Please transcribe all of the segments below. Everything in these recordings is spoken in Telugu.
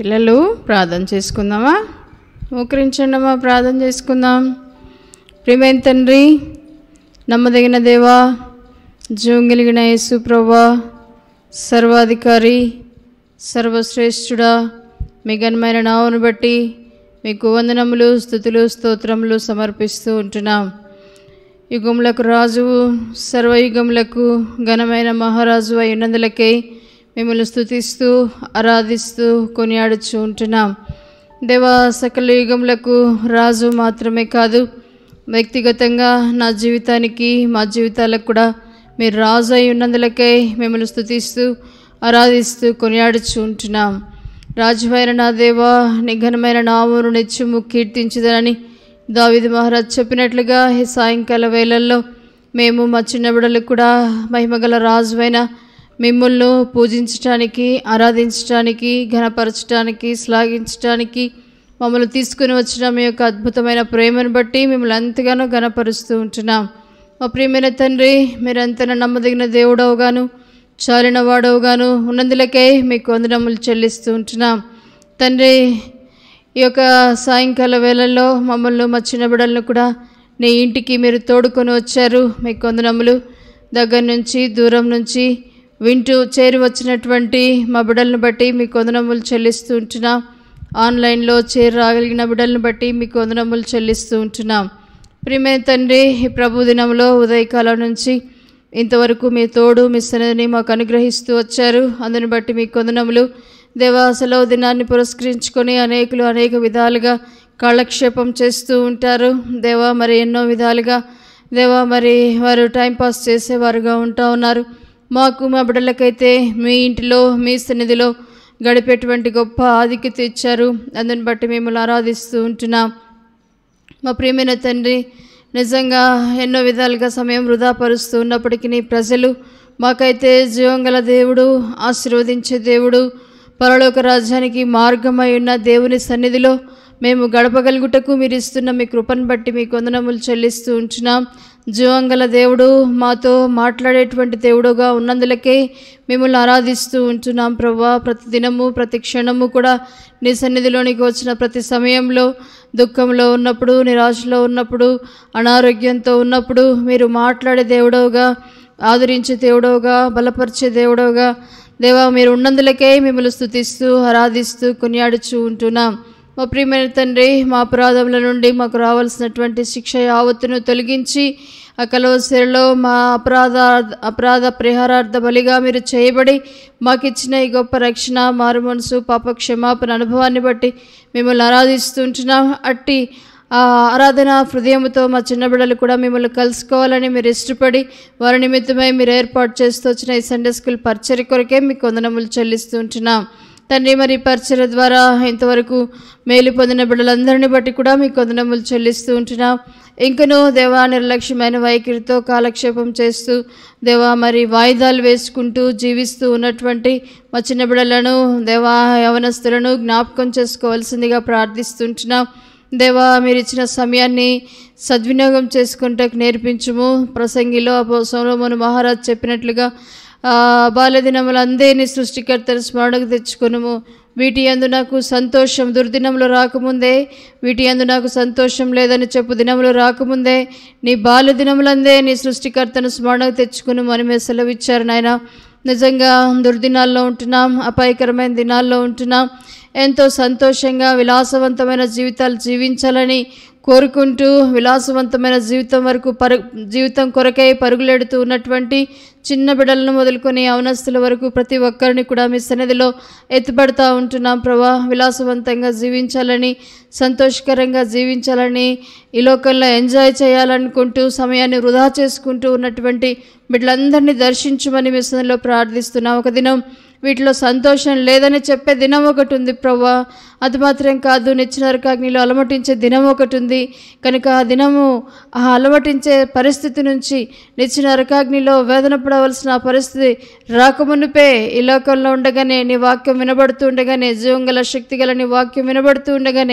పిల్లలు ప్రార్థన చేసుకుందామా మోకరించండి అమ్మా ప్రార్థన చేసుకుందాం ప్రియమైన తండ్రి నమ్మదగిన దేవా జోంగిలిగిన యేసు ప్రభా సర్వాధికారి సర్వశ్రేష్ఠుడా మీ ఘనమైన నావును బట్టి మీకు వందనములు స్థుతులు స్తోత్రములు సమర్పిస్తూ ఉంటున్నాం యుగములకు రాజువు సర్వయుగములకు ఘనమైన మహారాజు అయినందులకై మిమ్మల్ని స్తుతిస్తూ ఆరాధిస్తూ కొనియాడుచూ ఉంటున్నాం దేవా సకల యుగములకు రాజు మాత్రమే కాదు వ్యక్తిగతంగా నా జీవితానికి మా జీవితాలకు కూడా మీరు రాజు అయి ఉన్నందులకై మిమ్మల్ని స్తుతిస్తూ ఆరాధిస్తూ కొనియాడుచూ ఉంటున్నాం రాజువైన నా దేవా నిఘనమైన నామును నిత్యము కీర్తించుదనని దావిది మహారాజ్ చెప్పినట్లుగా ఈ సాయంకాల వేళల్లో మేము మా చిన్న బిడ్డలు కూడా మహిమగల రాజువైన మిమ్మల్ని పూజించటానికి ఆరాధించటానికి ఘనపరచటానికి శ్లాఘించటానికి మమ్మల్ని తీసుకుని వచ్చిన మీ యొక్క అద్భుతమైన ప్రేమను బట్టి మిమ్మల్ని ఎంతగానో ఘనపరుస్తూ ఉంటున్నాం మా ప్రియమైన తండ్రి మీరంతన నమ్మదగిన దేవుడవుగాను చాలిన వాడవుగాను ఉన్నందులకై మీకు వందనములు చెల్లిస్తూ ఉంటున్నాం తండ్రి ఈ యొక్క సాయంకాల వేళల్లో మమ్మల్ని మా చిన్న బిడ్డలను కూడా నీ ఇంటికి మీరు తోడుకొని వచ్చారు మీకు వందనములు దగ్గర నుంచి దూరం నుంచి వింటూ చేరి వచ్చినటువంటి మా బిడ్డలను బట్టి మీకు వందనములు చెల్లిస్తూ ఉంటున్నాం ఆన్లైన్లో చేరి రాగలిగిన బిడ్డలను బట్టి మీకు వందనములు చెల్లిస్తూ ఉంటున్నాం ప్రియమైన తండ్రి ఈ ప్రభు దినంలో ఉదయకాలం నుంచి ఇంతవరకు మీ తోడు మీ సన్నిధిని మాకు అనుగ్రహిస్తూ వచ్చారు అందుని బట్టి మీ కొందనములు దేవా సెలవు దినాన్ని పురస్కరించుకొని అనేకులు అనేక విధాలుగా కాలక్షేపం చేస్తూ ఉంటారు దేవా మరి ఎన్నో విధాలుగా దేవా మరి వారు టైంపాస్ చేసేవారుగా ఉంటా ఉన్నారు మాకు మా బిడ్డలకైతే మీ ఇంటిలో మీ సన్నిధిలో గడిపేటువంటి గొప్ప ఆధిక్యత ఇచ్చారు అందుని బట్టి మిమ్మల్ని ఆరాధిస్తూ ఉంటున్నాం మా ప్రియమైన తండ్రి నిజంగా ఎన్నో విధాలుగా సమయం వృధా పరుస్తూ ఉన్నప్పటికీ ప్రజలు మాకైతే జీవంగల దేవుడు ఆశీర్వదించే దేవుడు పరలోక రాజ్యానికి మార్గమై ఉన్న దేవుని సన్నిధిలో మేము గడపగలుగుటకు మీరు ఇస్తున్న మీ కృపను బట్టి మీ కొందనములు చెల్లిస్తూ ఉంటున్నాం జీవంగల దేవుడు మాతో మాట్లాడేటువంటి దేవుడుగా ఉన్నందులకే మిమ్మల్ని ఆరాధిస్తూ ఉంటున్నాం ప్రభా ప్రతి దినము ప్రతి క్షణము కూడా నీ సన్నిధిలోనికి వచ్చిన ప్రతి సమయంలో దుఃఖంలో ఉన్నప్పుడు నిరాశలో ఉన్నప్పుడు అనారోగ్యంతో ఉన్నప్పుడు మీరు మాట్లాడే దేవుడవుగా ఆదరించే దేవుడవుగా బలపరిచే దేవుడవుగా దేవా మీరు ఉన్నందులకే మిమ్మల్ని స్థుతిస్తూ ఆరాధిస్తూ కొనియాడుచూ ఉంటున్నాం మా ప్రియమైన తండ్రి మా అపరాధముల నుండి మాకు రావాల్సినటువంటి శిక్ష యావత్తును తొలగించి ఆ కలవసిరలో మా అపరాధ అపరాధ పరిహారార్థ బలిగా మీరు చేయబడి మాకు ఇచ్చిన ఈ గొప్ప రక్షణ మారు మనసు పాప క్షమాపణ అనుభవాన్ని బట్టి మిమ్మల్ని ఆరాధిస్తుంటున్నాం అట్టి ఆ ఆరాధన హృదయంతో మా చిన్న బిడ్డలు కూడా మిమ్మల్ని కలుసుకోవాలని మీరు ఇష్టపడి వారి నిమిత్తమై మీరు ఏర్పాటు చేస్తూ వచ్చిన ఈ సండే స్కూల్ పరిచయ కొరకే మీకు వందనములు చెల్లిస్తూ ఉంటున్నాం తండ్రి మరి పరిచయ ద్వారా ఇంతవరకు మేలు పొందిన బిడ్డలందరినీ బట్టి కూడా మీకు వందనములు చెల్లిస్తూ ఉంటున్నాం ఇంకనూ దేవా నిర్లక్ష్యమైన వైఖరితో కాలక్షేపం చేస్తూ దేవా మరి వాయిదాలు వేసుకుంటూ జీవిస్తూ ఉన్నటువంటి మా చిన్న బిడ్డలను దేవా యవనస్తులను జ్ఞాపకం చేసుకోవాల్సిందిగా ప్రార్థిస్తుంటున్నాం దేవా మీరు ఇచ్చిన సమయాన్ని సద్వినియోగం చేసుకుంటే నేర్పించుము ప్రసంగిలో సోలోమోను మహారాజ్ చెప్పినట్లుగా ఆ, బాల్యదినములందేని సృష్టికర్తను స్మరణకు తెచ్చుకొనుము వీటి యందు నాకు సంతోషం దుర్దినములు రాకముందే వీటి యందు నాకు సంతోషం లేదని చెప్పు దినములు రాకముందే నీ బాల్య దినములందే నీ సృష్టికర్తను స్మరణకు తెచ్చుకును అని మీరు సెలవిచ్చారు నాయన నిజంగా దుర్దినాల్లో ఉంటున్నాం అపాయకరమైన దినాల్లో ఉంటున్నాం ఎంతో సంతోషంగా విలాసవంతమైన జీవితాలు జీవించాలని కోరుకుంటూ విలాసవంతమైన జీవితం వరకు పరు జీవితం కొరకై పరుగులెడుతూ ఉన్నటువంటి చిన్న బిడ్డలను మొదలుకొని అవనస్తుల వరకు ప్రతి ఒక్కరిని కూడా మీ సన్నిధిలో ఎత్తుపడతా ఉంటున్నాం ప్రభా విలాసవంతంగా జీవించాలని సంతోషకరంగా జీవించాలని ఈ లోకంలో ఎంజాయ్ చేయాలనుకుంటూ సమయాన్ని వృధా చేసుకుంటూ ఉన్నటువంటి బిడ్డలందరినీ దర్శించమని మీ సన్నిధిలో ప్రార్థిస్తున్నాం ఒక దినం వీటిలో సంతోషం లేదని చెప్పే దినం ఒకటి ఉంది ప్రవ్వా అది మాత్రం కాదు నిచ్చిన నరకాగ్నిలో అలమటించే దినం ఒకటి ఉంది కనుక ఆ దినము ఆ అలమటించే పరిస్థితి నుంచి నిచ్చిన నరకాగ్నిలో వేదన పడవలసిన ఆ పరిస్థితి రాకమునుపే ఈ లోకంలో ఉండగానే నీ వాక్యం వినబడుతూ ఉండగానే జీవం గల శక్తి గల నీ వాక్యం వినబడుతూ ఉండగానే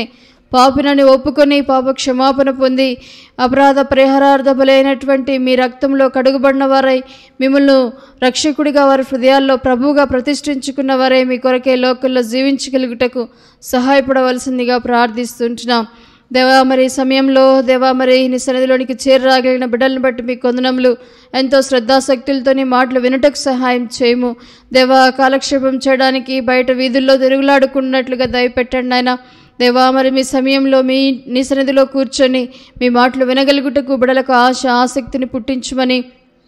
పాపినని ఒప్పుకొని పాప క్షమాపణ పొంది అపరాధ పరిహారార్థ బలైనటువంటి మీ రక్తంలో కడుగుబడిన వారై మిమ్మల్ని రక్షకుడిగా వారి హృదయాల్లో ప్రభువుగా ప్రతిష్ఠించుకున్న వారై మీ కొరకే లోకల్లో జీవించగలుగుటకు సహాయపడవలసిందిగా ప్రార్థిస్తుంటున్నాం దేవా మరి ఈ సమయంలో దేవా మరి నీ సన్నిధిలోనికి చేరరాగలిగిన బిడ్డలను బట్టి మీ కొందనములు ఎంతో శ్రద్ధాశక్తులతో నీ మాటలు వినుటకు సహాయం చేయము దేవా కాలక్షేపం చేయడానికి బయట వీధుల్లో తిరుగులాడుకున్నట్లుగా దయపెట్టండి ఆయన దేవా మరి మీ సమయంలో మీ నీ సన్నిధిలో కూర్చొని మీ మాటలు వినగలుగుటకు బిడలకు ఆశ ఆసక్తిని పుట్టించమని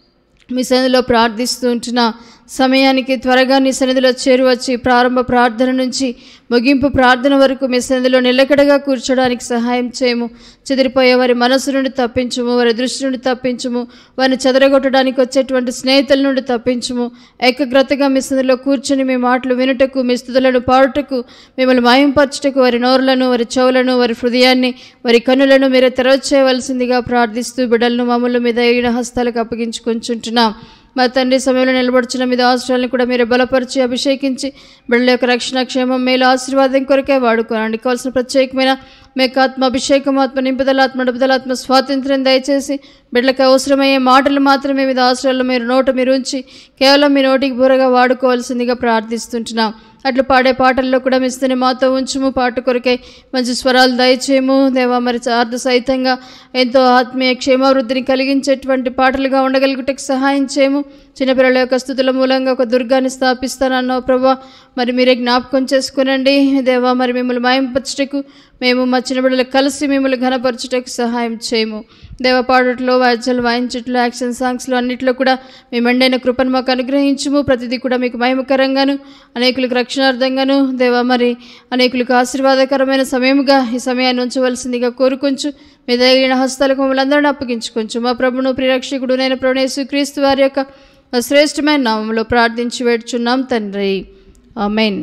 మీ సన్నిధిలో ప్రార్థిస్తూ ఉంటున్న సమయానికి త్వరగా నీ సన్నిధిలో చేరువచ్చి ప్రారంభ ప్రార్థన నుంచి ముగింపు ప్రార్థన వరకు మీ సన్నిధిలో నిలకడగా కూర్చోడానికి సహాయం చేయము చెదిరిపోయే వారి మనసు నుండి తప్పించుము వారి దృష్టి నుండి తప్పించుము వారిని చెదరగొట్టడానికి వచ్చేటువంటి స్నేహితుల నుండి తప్పించుము ఏకగ్రతగా మీ సన్నిధిలో కూర్చొని మీ మాటలు వినుటకు మీ స్థుతులను పాడుటకు మిమ్మల్ని మాయంపరచుటకు వారి నోరులను వారి చెవులను వారి హృదయాన్ని వారి కన్నులను మీరే తెరవచేయవలసిందిగా ప్రార్థిస్తూ బిడ్డలను మమ్మల్ని మీ దైన హస్తాలకు అప్పగించుకొంచుంటున్నాం మా తండ్రి సమయంలో నిలబడుచున్న మీద ఆశ్రయాలను కూడా మీరు బలపరిచి అభిషేకించి బిడ్డల యొక్క రక్షణ క్షేమం మేలు ఆశీర్వాదం కొరకే వాడుకోనండి కావాల్సిన ప్రత్యేకమైన మీకు ఆత్మ అభిషేకం ఆత్మ నింపుదల ఆత్మ నడుపుదల ఆత్మ స్వాతంత్ర్యం దయచేసి బిడ్డలకు అవసరమయ్యే మాటలు మాత్రమే మీద ఆశ్రయాల్లో మీరు నోట మీరు ఉంచి కేవలం మీ నోటికి బూరగా వాడుకోవాల్సిందిగా ప్రార్థిస్తుంటున్నాం అట్లు పాడే పాటల్లో కూడా మిస్తని మాతో ఉంచుము పాట కొరకై మంచి స్వరాలు దయచేయము దేవా మరి అర్థ సహితంగా ఎంతో ఆత్మీయ క్షేమావృద్ధిని కలిగించేటువంటి పాటలుగా ఉండగలుగుటకు సహాయం చేయము చిన్నపిల్లల యొక్క స్థుతుల మూలంగా ఒక దుర్గాన్ని స్థాపిస్తానన్నావు ప్రభా మరి మీరే జ్ఞాపకం చేసుకునండి దేవా మరి మిమ్మల్ని మాయంపరచుటకు మేము మా చిన్న బిడ్డలు కలిసి మిమ్మల్ని ఘనపరచుటకు సహాయం చేయము దేవ పాడట్లో వాద్యాలు వాయించట్లు యాక్షన్ సాంగ్స్లో అన్నిట్లో కూడా మీ మెండైన కృపను మాకు అనుగ్రహించుము ప్రతిదీ కూడా మీకు మహిమకరంగాను అనేకులకు రక్షణార్థంగాను దేవా మరి అనేకులకు ఆశీర్వాదకరమైన సమయముగా ఈ సమయాన్ని ఉంచవలసిందిగా కోరుకొంచు మీ దగ్గర హస్తాలకు మమ్మల్ని అందరిని అప్పగించుకొంచు మా ప్రభును ప్రిరక్షకుడు నేను ప్రణేసు క్రీస్తు వారి యొక్క శ్రేష్టమైన నామంలో ప్రార్థించి వేడుచున్నాం తండ్రి ఆమెన్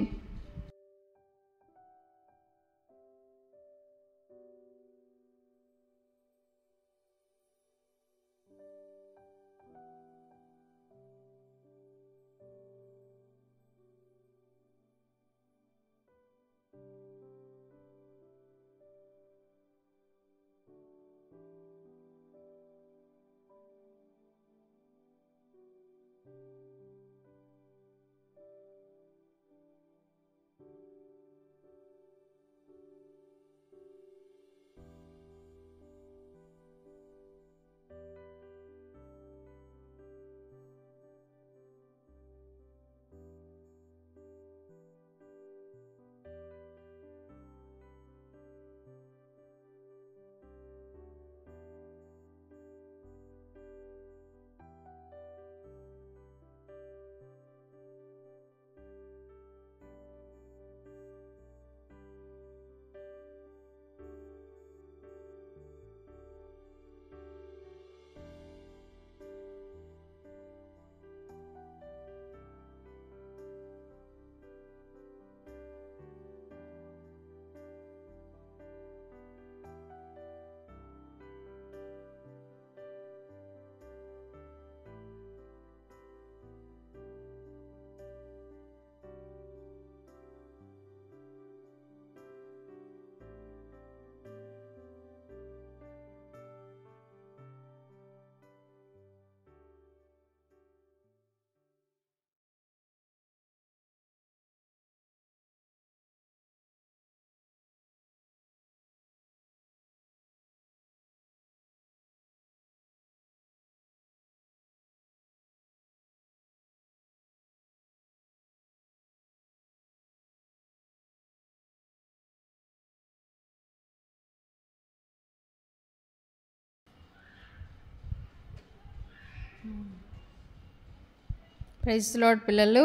ప్రైజ్ లాడ్ పిల్లలు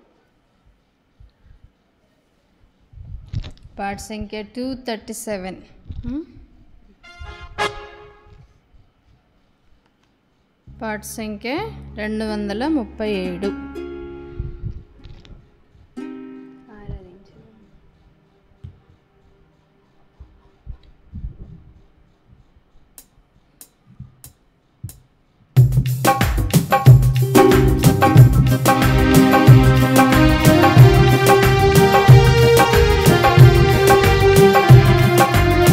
పాట సంఖ్య టూ థర్టీ సెవెన్ పాట సంఖ్య రెండు వందల ముప్పై ఏడు ఆ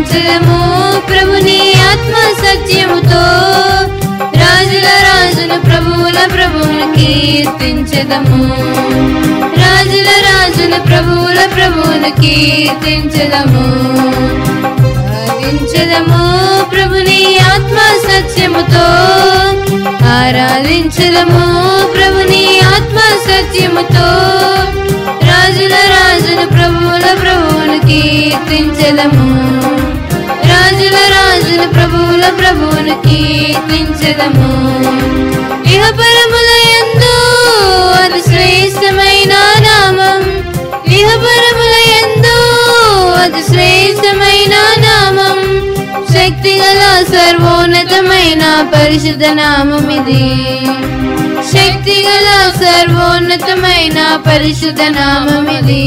ఆరాధించదము ప్రభుని ఆత్మ సత్యముతో రాజుల రాజును ప్రభువుల ప్రభువును కీర్తించదము రాజుల రాజును ప్రభువుల ప్రభువును కీర్తించదము ఆరాధించదము ప్రభుని ఆత్మ సత్యముతో ఆరాధించదము ప్రభుని ఆత్మ సత్యముతో రాజుల రాజును ప్రభువుల ప్రభువును కీర్తించదము రాజుల రాజును ప్రభువుల ప్రభువును కీర్తించదము ఇహ పరముల యందు అది శ్రేష్టమైన నామం ఇహ పరముల యందు అది శ్రేష్టమైన నామం శక్తి గల సర్వోన్నతమైన పరిశుద్ధ నామం ఇది శక్తి గల సర్వోన్నతమైన పరిశుద్ధ నామం ఇది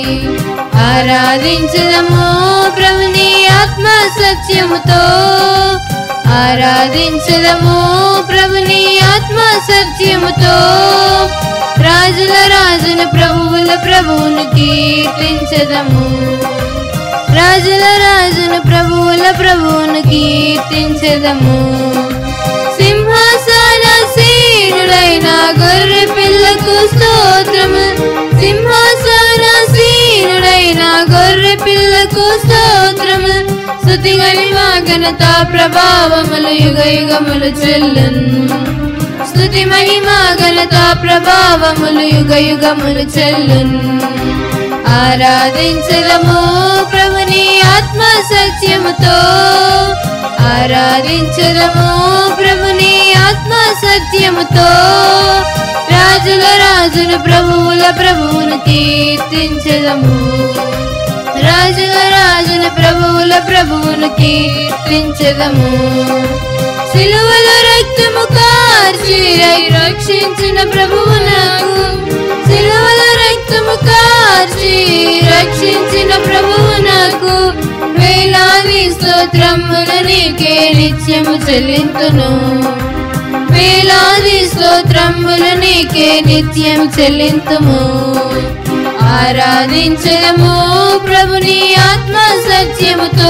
ఆరాధించదము ప్రభుని ఆత్మ సత్యముతో ఆరాధించదము ప్రభుని ఆత్మ సత్యముతో రాజుల రాజును ప్రభువుల ప్రభువును కీర్తించదము రాజుల రాజును ప్రభువుల ప్రభువును కీర్తించదము సింహాసన సీనుడైన గొర్రె పిల్లకు స్తోత్రము సింహాసన సీనుడైన గొర్రె పిల్లకు స్తోత్రము స్తుతి మహిమా ఘనత ప్రభావములు యుగ యుగములు చెల్లున్ స్తుతి మహిమా ఘనత ప్రభావములు యుగ యుగములు చెల్లున్ ఆరాధించదము ప్రభుని ఆత్మ సత్యముతో ఆరాధించదము ప్రభుని ఆత్మ సత్యముతో రాజుల రాజును ప్రభువుల ప్రభువును కీర్తించదము రాజుల రాజును ప్రభువుల ప్రభువును కీర్తించదము సిలువలో రక్తము కార్చి రక్షించిన ప్రభువు నాకు సిలువలో రక్తము కార్చి రక్షించిన ప్రభువు నాకు వేలాది స్తోత్రములు నీకే నిత్యము చెల్లింతును వేలాది స్తోత్రములు నీకే నిత్యం చెల్లింతుము ఆరాధించదము ప్రభుని ఆత్మ సత్యముతో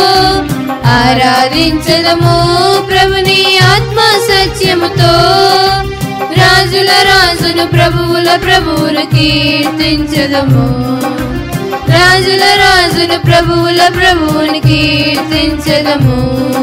ఆరాధించదము ప్రభుని ఆత్మ సత్యముతో రాజుల రాజును ప్రభువుల ప్రభువులు కీర్తించదము రాజుల రాజును ప్రభువుల ప్రభువుని కీర్తించదము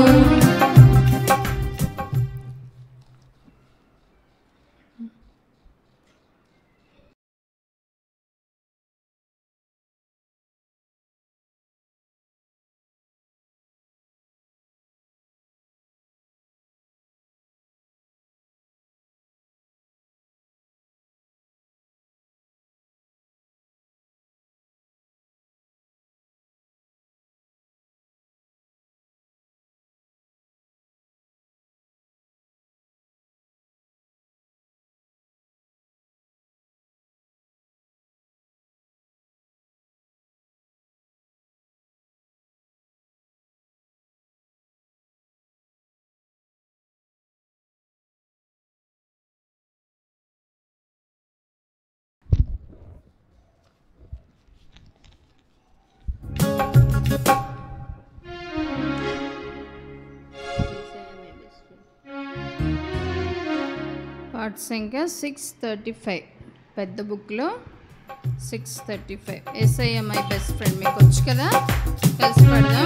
పార్ట్ సంఖ్య సిక్స్ థర్టీ ఫైవ్ పెద్ద బుక్లో సిక్స్ థర్టీ ఫైవ్ ఎస్ఐ మై బెస్ట్ ఫ్రెండ్ మీకు వచ్చు కదా కలిసి పడదాం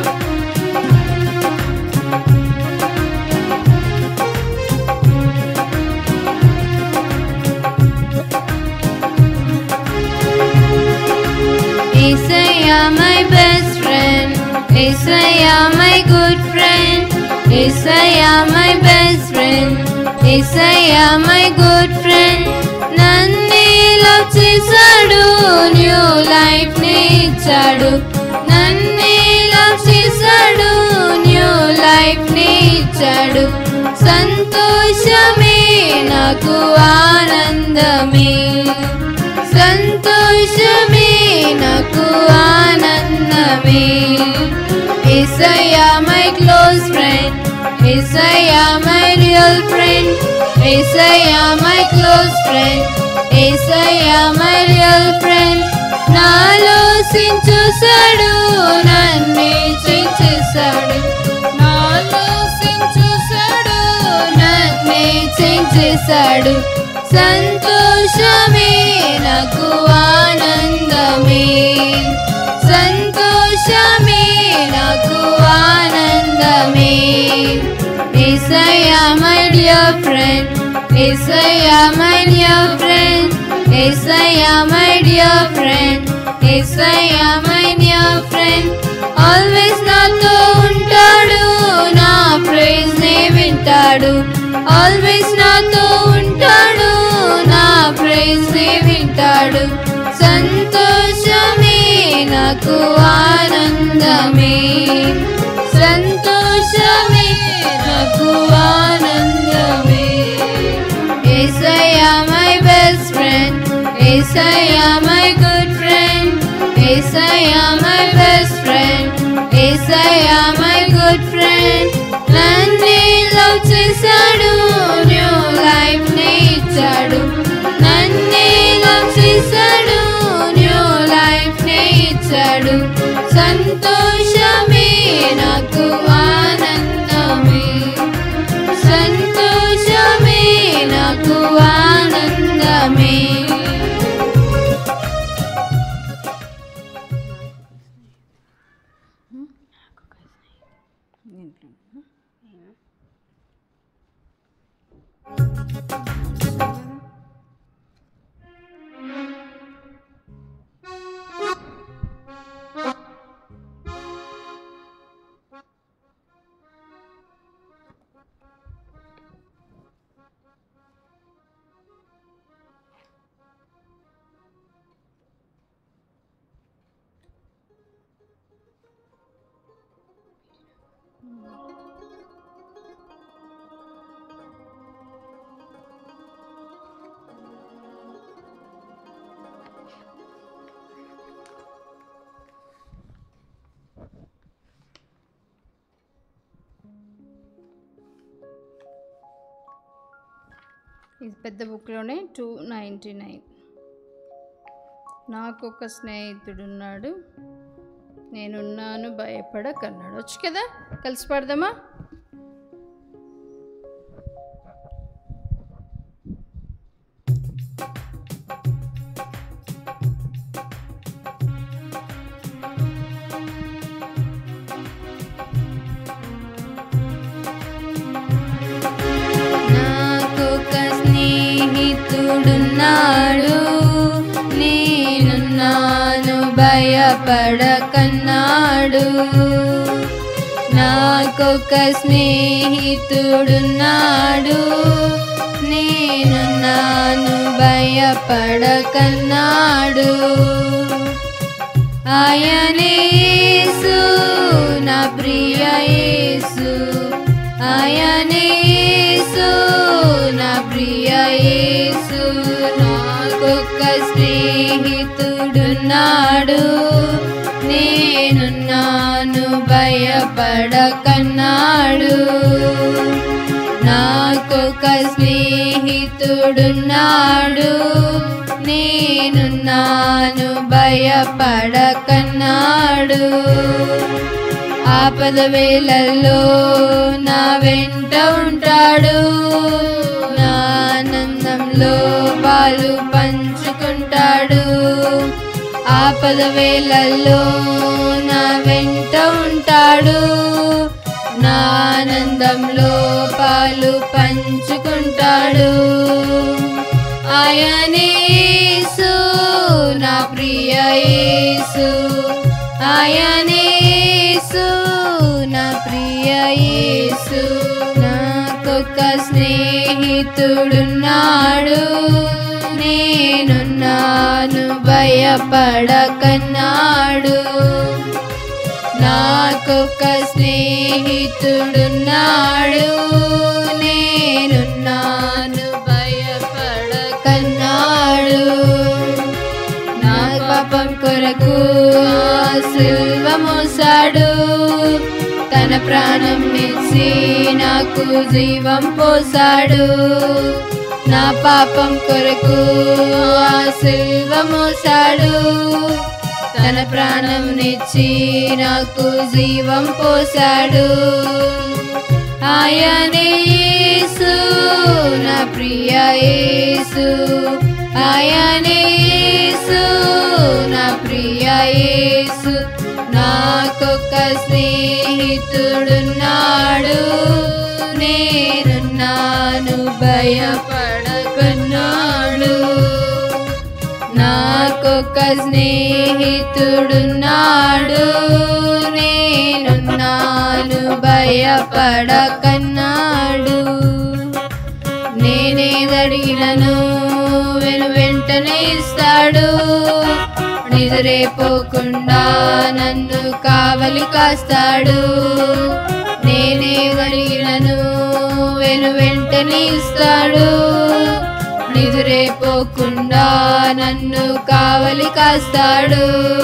Isaiah, my best friend. Isaiah, my good friend. Isaiah, my best friend. Isaiah, my good friend. నన్ను లవ్ చేశాడు న్యూ లైఫ్ ని ఇచ్చాడు నన్ను లవ్ చేశాడు న్యూ లైఫ్ ని ఇచ్చాడు సంతోషమే నాకు ఆనందమే సంతోషమే నాకు ఆనందమే Yesayya my close friend Yesayya my real friend Yesayya my close friend Yesayya my real friend నాలో సించుసాడు నన్నే చేసేసాడు చేశాడు సంతోషమే నాకు ఆనందమే సంతోషమే నాకు ఆనందమే Yesayya my dear friend Yesayya my dear friend Yesayya my dear friend Yesayya my dear friend always నాతో ఉంటాడు నా ప్రైజ్ నే వింటాడు ఆల్వేస్ నాతో ఉంటాడు నా ప్రైజ్ నే వింటాడు సంతోషమే నాకు ఆనందమే సంతోషమే నాకు ఆనందమే Yesayya my best friend Yesayya my good friend Yesayya my best friend Yesayya my good friend నన్నే లవ్ చేశాడు న్యూ లైఫ్ నే ఇచ్చాడు నన్నే లవ్ చేశాడు న్యూ లైఫ్ నే ఇచ్చాడు సంతోషమే నాకు ఆనందమే సంతోషమే నాకు ఆనందమే ఇది పెద్ద బుక్లోనే టూ నైంటీ నైన్ నాకు ఒక స్నేహితుడున్నాడు నేనున్నాను భయపడకన్నాడు వచ్చు కదా కలిసి పడదామా నాకొక స్నేహితుడున్నాడు నేనున్నాను భయపడకన్నాడు నాకొక స్నేహితుడున్నాడు నేనున్నాను భయపడకన్నాడు ఆయనేసు నా ప్రియ యేసు ఆయనేసు నా ప్రియ యేసు నాకొక్క స్నేహితుడున్నాడు నేనున్నాను భయపడకన్నాడు నాకొక స్నేహితుడున్నాడు నేనున్నాను భయపడకన్నాడు ఆపద వేళల్లో నా వెంట ఉంటాడు నా ఆనందంలో పాలు పంచుకుంటాడు ఆపద వేళల్లో నా వెంట ఉంటాడు నా ఆనందంలో పాలు పంచుకుంటాడు ఆయనేసు నా ప్రియ యేసు ఆయనేసు నా ప్రియ యేసు నాకొక స్నేహితుడున్నాడు నేనున్నాను భయపడకన్నాడు నాకొక స్నేహితుడున్నాడు నేనున్నాను భయపడకన్నాడు నా పాపం కొరకు ఆ సిల్వ మోసాడు తన ప్రాణం ఇచ్చి నాకు జీవం పోసాడు నా పాపం కొరకు ఆ సిల్వ మోసాడు తన ప్రాణం నిచ్చి నాకు జీవం పోసాడు ఆయనే యేసు నా ప్రియ యేసు ఆయనే యేసు నా ప్రియ యేసు నాకొక స్నేహితుడున్నాడు నేనున్నాను భయపడకున్నాడు నాకొక స్నేహితుడున్నాడు నేనున్నాను భయపడకన్నాడు నేనేదడిగినను వెను వెంటనే ఇస్తాడు నిద్రేపోకుండా నన్ను కావలి కాస్తాడు నేనేదడిగినను వెను వెంటనే ఇస్తాడు నిదురేపోకుండా నన్ను కావలి కాస్తాడు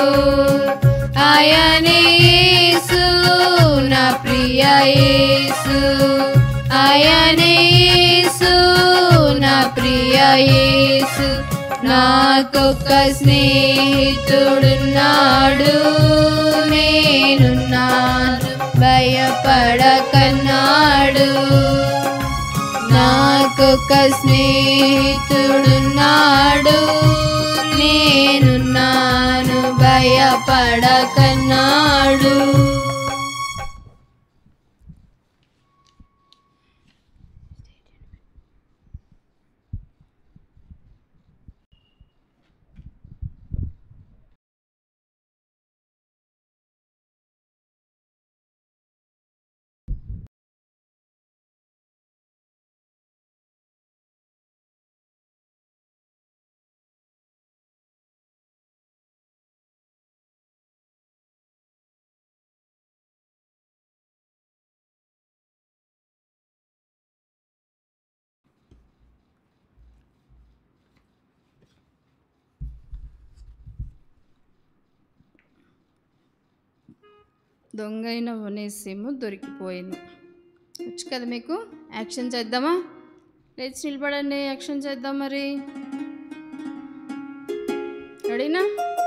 ఆయనే యేసు నా ప్రియ యేసు ఆయనే యేసు నా ప్రియ యేసు నాకొక స్నేహితుడున్నాడు నేనున్నాను భయపడకన్నాడు నాకొక స్నేహితుడున్నాడు నేనున్నాను భయపడకన్నాడు దొంగ అయిన వనేసేమో దొరికిపోయింది వచ్చు కదా మీకు యాక్షన్ చేద్దామా లేచి నిలబడండి యాక్షన్ చేద్దాం మరి రెడీనా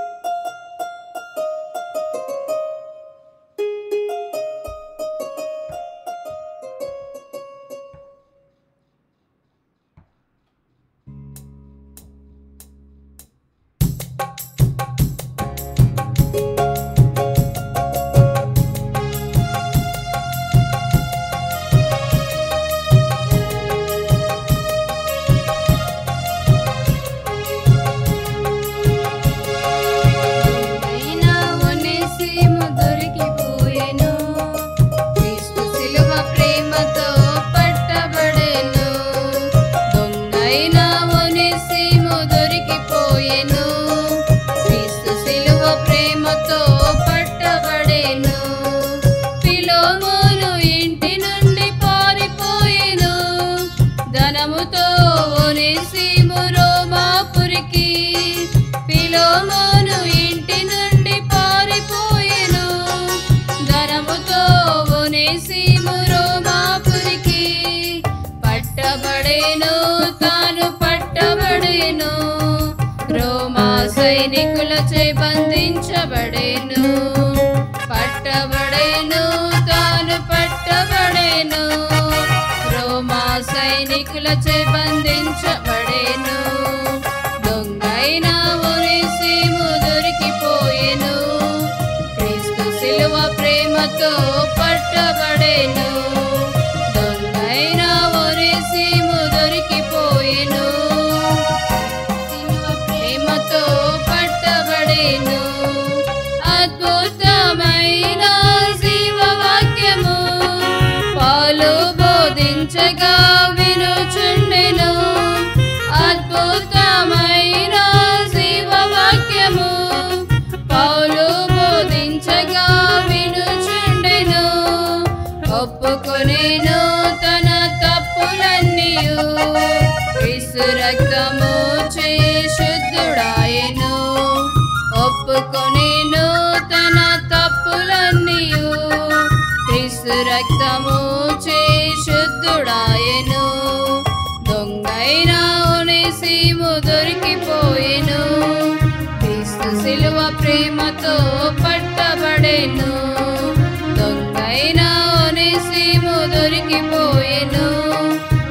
అయినా ఒనేసిము దొరికిపోయెను. క్రీస్తు శిలువ ప్రేమతో పట్టబడెను. దొంగైన ఒనేసిము దొరికిపోయెను. క్రీస్తు శిలువ ప్రేమతో పట్టబడెను. ఫిలోమోను ఇంటి నుండి పారిపోయెను. ధనముతో ఒనేసిము రోమాపురికి ఫిలోమోను ఇంటి నుండి పారిపోయెను ధనముతో ఒనేసిము రోమాపురికి పట్టబడేను తాను పట్టబడేను రోమా సైనికులచే బంధించబడేను పట్టబడేను తాను పట్టబడేను రోమా సైనికులచే బంధించబడేను దొంగైన ఒరేసిము దొరికిపోయెను క్రీస్తు శిలువ ప్రేమతో పట్టబడేను దొంగైన ఒరేసిము దొరికిపోయెను శిలువ ప్రేమతో పట్టబడేను అద్భుతమైన జీవవాక్యము పాలు బోధించగా వినుచుండెను అద్భుతమైన జీవవాక్యము పౌలు బోధించగా వినుచుండెను ఒప్పుకొనేను తన తప్పులన్నీయు క్రీస్తు రక్తము చే శుద్ధుడాయెను ఒప్పుకొనేను తన తప్పులన్నీయు క్రీస్తు రక్తము చే శుద్ధుడాయెను దొంగైన ఒనేసిము దొరికిపోయెను క్రీస్తు శిలువ ప్రేమతో పట్టబడెను దొంగైన ఒనేసిము దొరికిపోయెను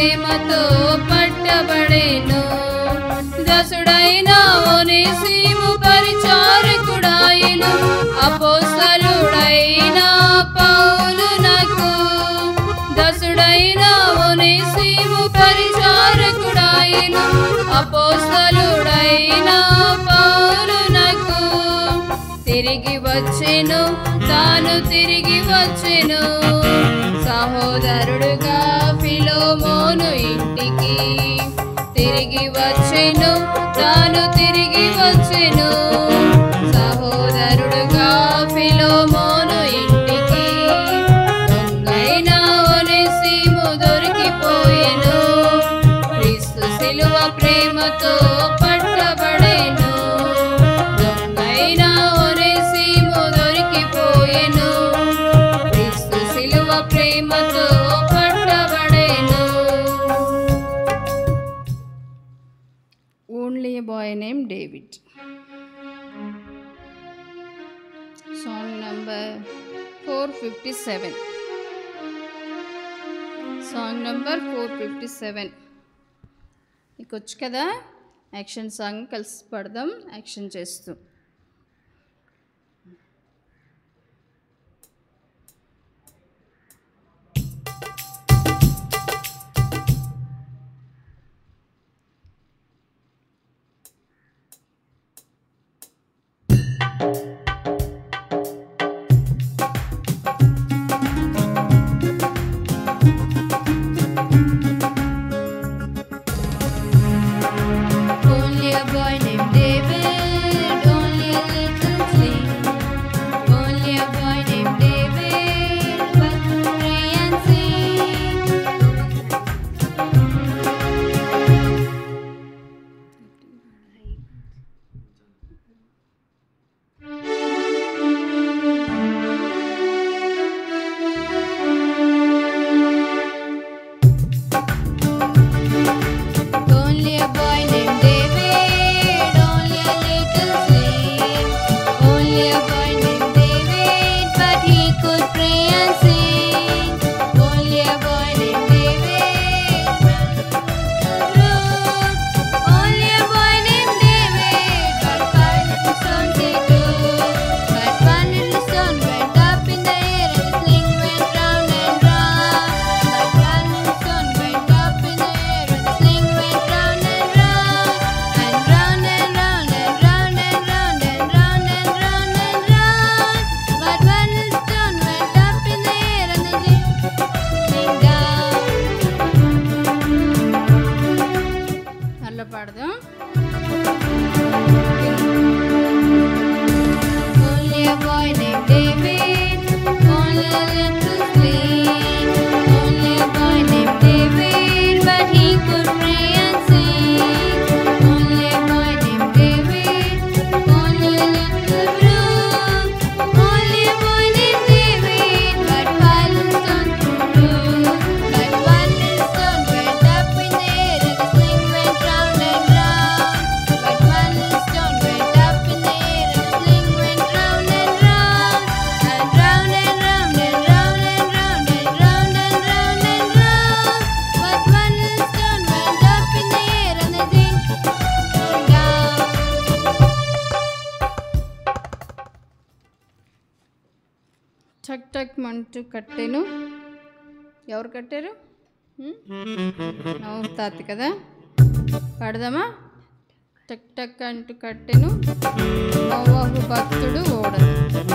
ప్రేమతో పట్టబడేను దసుడైన ఓనేసీము పరిచారకుడాయను అపోసలుడైన పౌలునకు దసుడైన ఓనేసీము పరిచారకుడాయను అపోసలుడైన పౌలునకు తిరిగి వచ్చెను తాను తిరిగి వచ్చెను సహోదరుడుగా ఫిలోమోను ఇంటికి తిరిగి వచ్చెను తాను తిరిగి వచ్చెను సహోదరుడుగా ఫిలోమోను ఇంటికి దొంగైన ఒనేసిము దొరికిపోయెను క్రీస్తు శిలువ ప్రేమతో పట్టబడేను దొంగైన ఒనేసిము దొరికిపోయెను క్రీస్తు శిలువ ప్రేమతో పట్టబడేను only a boy name David song number four fifty seven song number four fifty seven మీకు వచ్చు కదా యాక్షన్ సాంగ్ కలిసి పడదాం యాక్షన్ చేస్తూ Only a boy named David, only a little sling. Only a boy named David, but pray and sing. Only a boy named David, only a little slave. Only a boy named David, but he could pray and sing. Only a boy named David, only a boy named David, but five little stones he took. But one little stone went up in the air and the sling went round and round. But one little stone went up in the air and the sling went round and round. And round and round and round and round and round and round and round. But one little stone went up in the air and the sling down. అలా పాడదాం Only a boy named David, only a little slave. Only a boy named David, but he could pray and sing. Only a boy named David, only a little brook. Only a boy named David, but five little stones grew. But one little stone went up in the air and the sling went round and round. But one little stone went up in the air and the sling went round and round. And round and round and round and round and round and round and round. But one little stone went up in the air and the sling went down. టక్ టక్ మంటూ కట్టెను ఎవరు కట్టారు నవ్వు తాత కదా పాడదామా టక్ టక్ అంటూ కట్టెను నోవాహు భక్తుడు ఓడను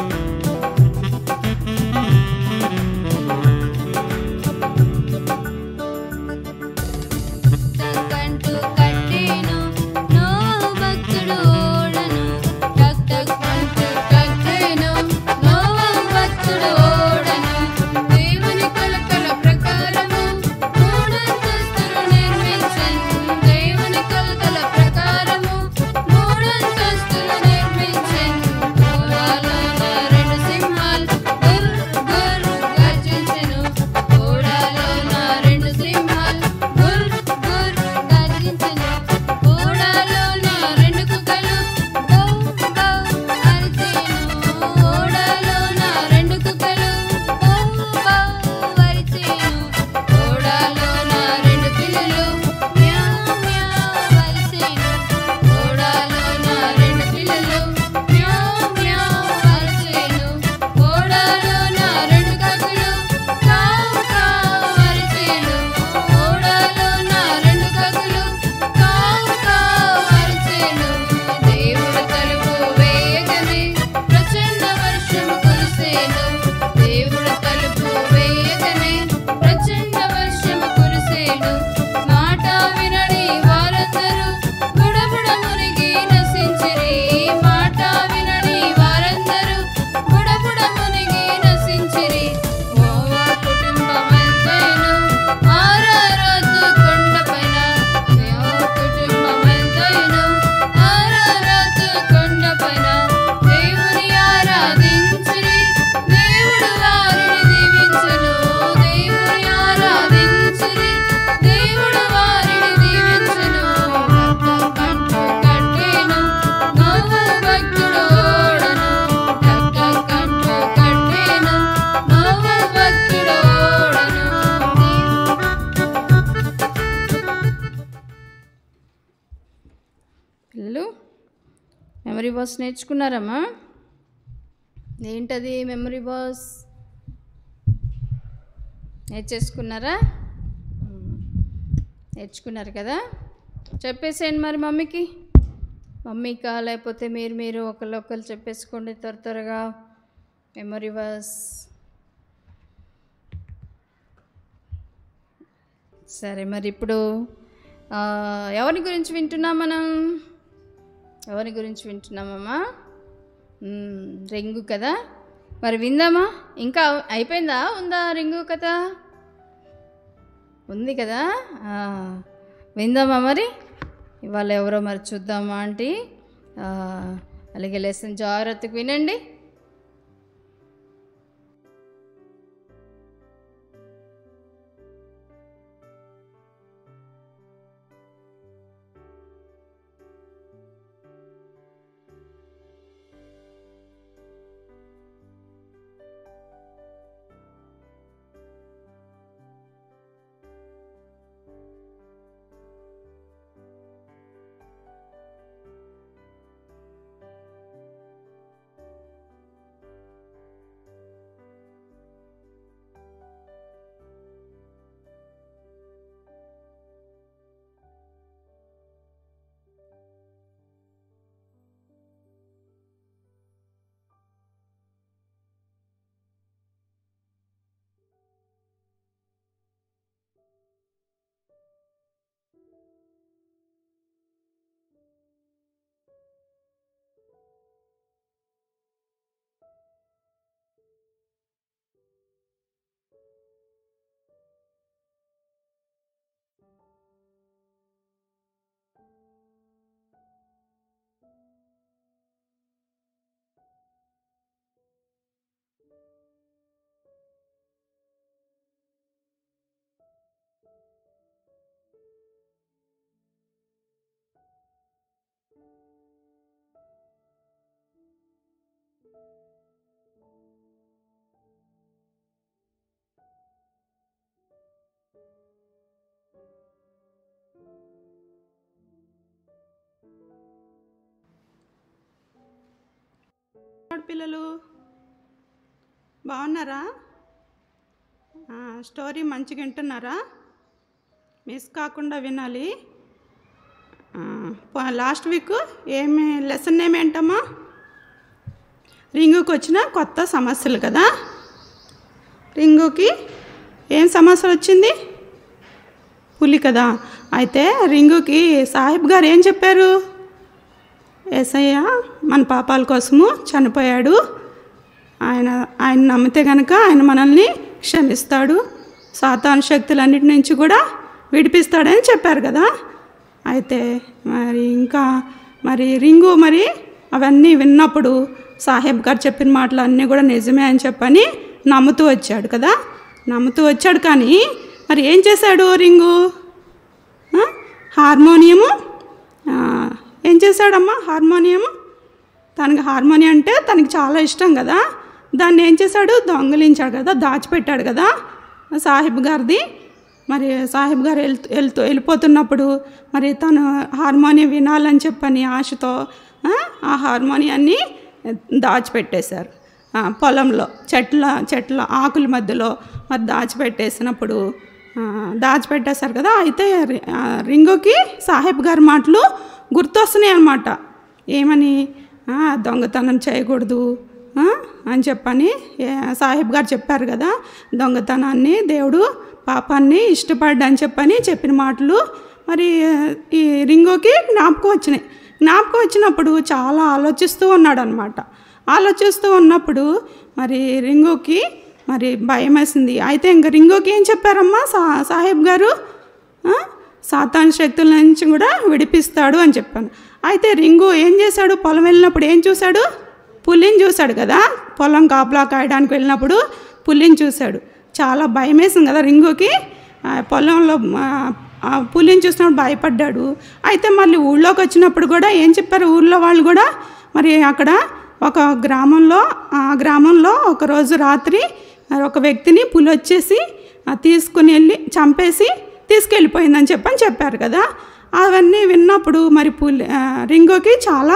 టక్కంటూ కట్టెను నోహు భక్తుడు ఓడను టక్ టక్ అంటూ కట్టెను నోహు భక్తుడు ఓడను దేవుని కొలతల ప్రకారము మూడంతస్తులు నిర్మించెను దేవుని కొలతల ప్రకారము మూడంతస్తులు నిర్మించెను ఓడలోన మెమరీ బాస్ నేర్చుకున్నారమ్మా ఏంటది మెమరీ బాస్ నేర్చేసుకున్నారా మ్మ్. నేర్చుకున్నారు కదా చెప్పేసేయండి మరి మమ్మీకి మమ్మీకా లేకపోతే మీరు మీరు ఒకళ్ళు ఒకళ్ళు చెప్పేసుకోండి త్వర త్వరగా మెమరీ బాస్ సరే మరి ఇప్పుడు ఆ, ఎవరి గురించి వింటున్నాం మనం ఎవరి గురించి వింటున్నామమ్మా మ్మ్, రింగు కదా మరి విందామా ఇంకా అయిపోయిందా ఉందా రింగు కథ ఉంది కదా ఆ, విందామా మరి ఇవాళ ఎవరో మరి చూద్దామా ఆంటీ ఆ, అలాగే లెసన్ జాగ్రత్తగా వినండి వాడు పిల్లలు బాగున్నారా ఆ, స్టోరీ మంచిగా వింటున్నారా మిస్ కాకుండా వినాలి ఆ, ప- లాస్ట్ వీక్ ఏమి లెసన్ నేమ్ ఏంటమ్మా రింగుకి వచ్చిన కొత్త సమస్యలు కదా రింగుకి ఏం సమస్య వచ్చింది పులి కదా అయితే రింగుకి సాహిబ్ గారు ఏం చెప్పారు ఏసయ్య మన పాపాల కోసము చనిపోయాడు ఆయన ఆయన నమ్మితే కనుక ఆయన మనల్ని క్షమిస్తాడు సాతాను శక్తులన్నిటి నుంచి కూడా విడిపిస్తాడని చెప్పారు కదా అయితే మరి ఇంకా మరి రింగు మరి అవన్నీ విన్నప్పుడు సాహెబ్ గారు చెప్పిన మాటలు అన్నీ కూడా నిజమే అని చెప్పని నమ్ముతూ వచ్చాడు కదా నమ్ముతూ వచ్చాడు కానీ మరి ఏం చేశాడు రింగు ఆ? హార్మోనియము ఆ, ఏం చేశాడమ్మా హార్మోనియము తనకి హార్మోనియం అంటే తనకి చాలా ఇష్టం కదా దాన్ని ఏం చేశాడు దొంగలించాడు కదా దాచిపెట్టాడు కదా సాహిబ్ గారిది మరి సాహిబ్ గారు వెళ్తూ వెళ్తూ వెళ్ళిపోతున్నప్పుడు మరి తను హార్మోనియం వినాలని చెప్పని ఆశతో ఆ, ఆ హార్మోనియాన్ని దాచిపెట్టేశారు ఆ, పొలంలో చెట్ల చెట్ల ఆకుల మధ్యలో మరి దాచిపెట్టేసినప్పుడు ఆ, దాచిపెట్టేశారు కదా అయితే రి- ఆ, రింగుకి సాహెబ్ గారి మాటలు గుర్తొస్తున్నాయి అన్నమాట ఏమని ఆ, దొంగతనం చేయకూడదు ఆ, అని చెప్పని ఏ- సాహెబ్ గారు చెప్పారు కదా దొంగతనాన్ని దేవుడు పాపాన్ని ఇష్టపడ్డా చెప్పని చెప్పిన మాటలు మరి ఈ రింగోకి జ్ఞాపకం వచ్చినాయి జ్ఞాపకం వచ్చినప్పుడు చాలా ఆలోచిస్తూ ఉన్నాడు అనమాట ఆలోచిస్తూ ఉన్నప్పుడు మరి రింగోకి మరి భయం వేసింది అయితే ఇంక రింగోకి ఏం చెప్పారమ్మా సా సాహెబ్ గారు ఆ? సాతాన్ శక్తుల నుంచి కూడా విడిపిస్తాడు అని చెప్పాను అయితే రింగు ఏం చేశాడు పొలం వెళ్ళినప్పుడు ఏం చూశాడు పులిని చూశాడు కదా పొలం కాపలా కాయడానికి వెళ్ళినప్పుడు పులిని చూశాడు చాలా భయం వేసింది కదా రింగుకి ఆ, పొలంలో ఆ, ఆ పులిని చూసినప్పుడు భయపడ్డాడు అయితే మళ్ళీ ఊళ్ళోకి వచ్చినప్పుడు కూడా ఏం చెప్పారు ఊళ్ళో వాళ్ళు కూడా మరి అక్కడ ఒక గ్రామంలో ఆ గ్రామంలో ఒక రోజు రాత్రి ఒక వ్యక్తిని పులి వచ్చేసి ఆ, తీసుకుని వెళ్ళి చంపేసి తీసుకెళ్ళిపోయిందని చెప్పని చెప్పారు కదా అవన్నీ విన్నప్పుడు మరి పులి ఆ, రింగోకి చాలా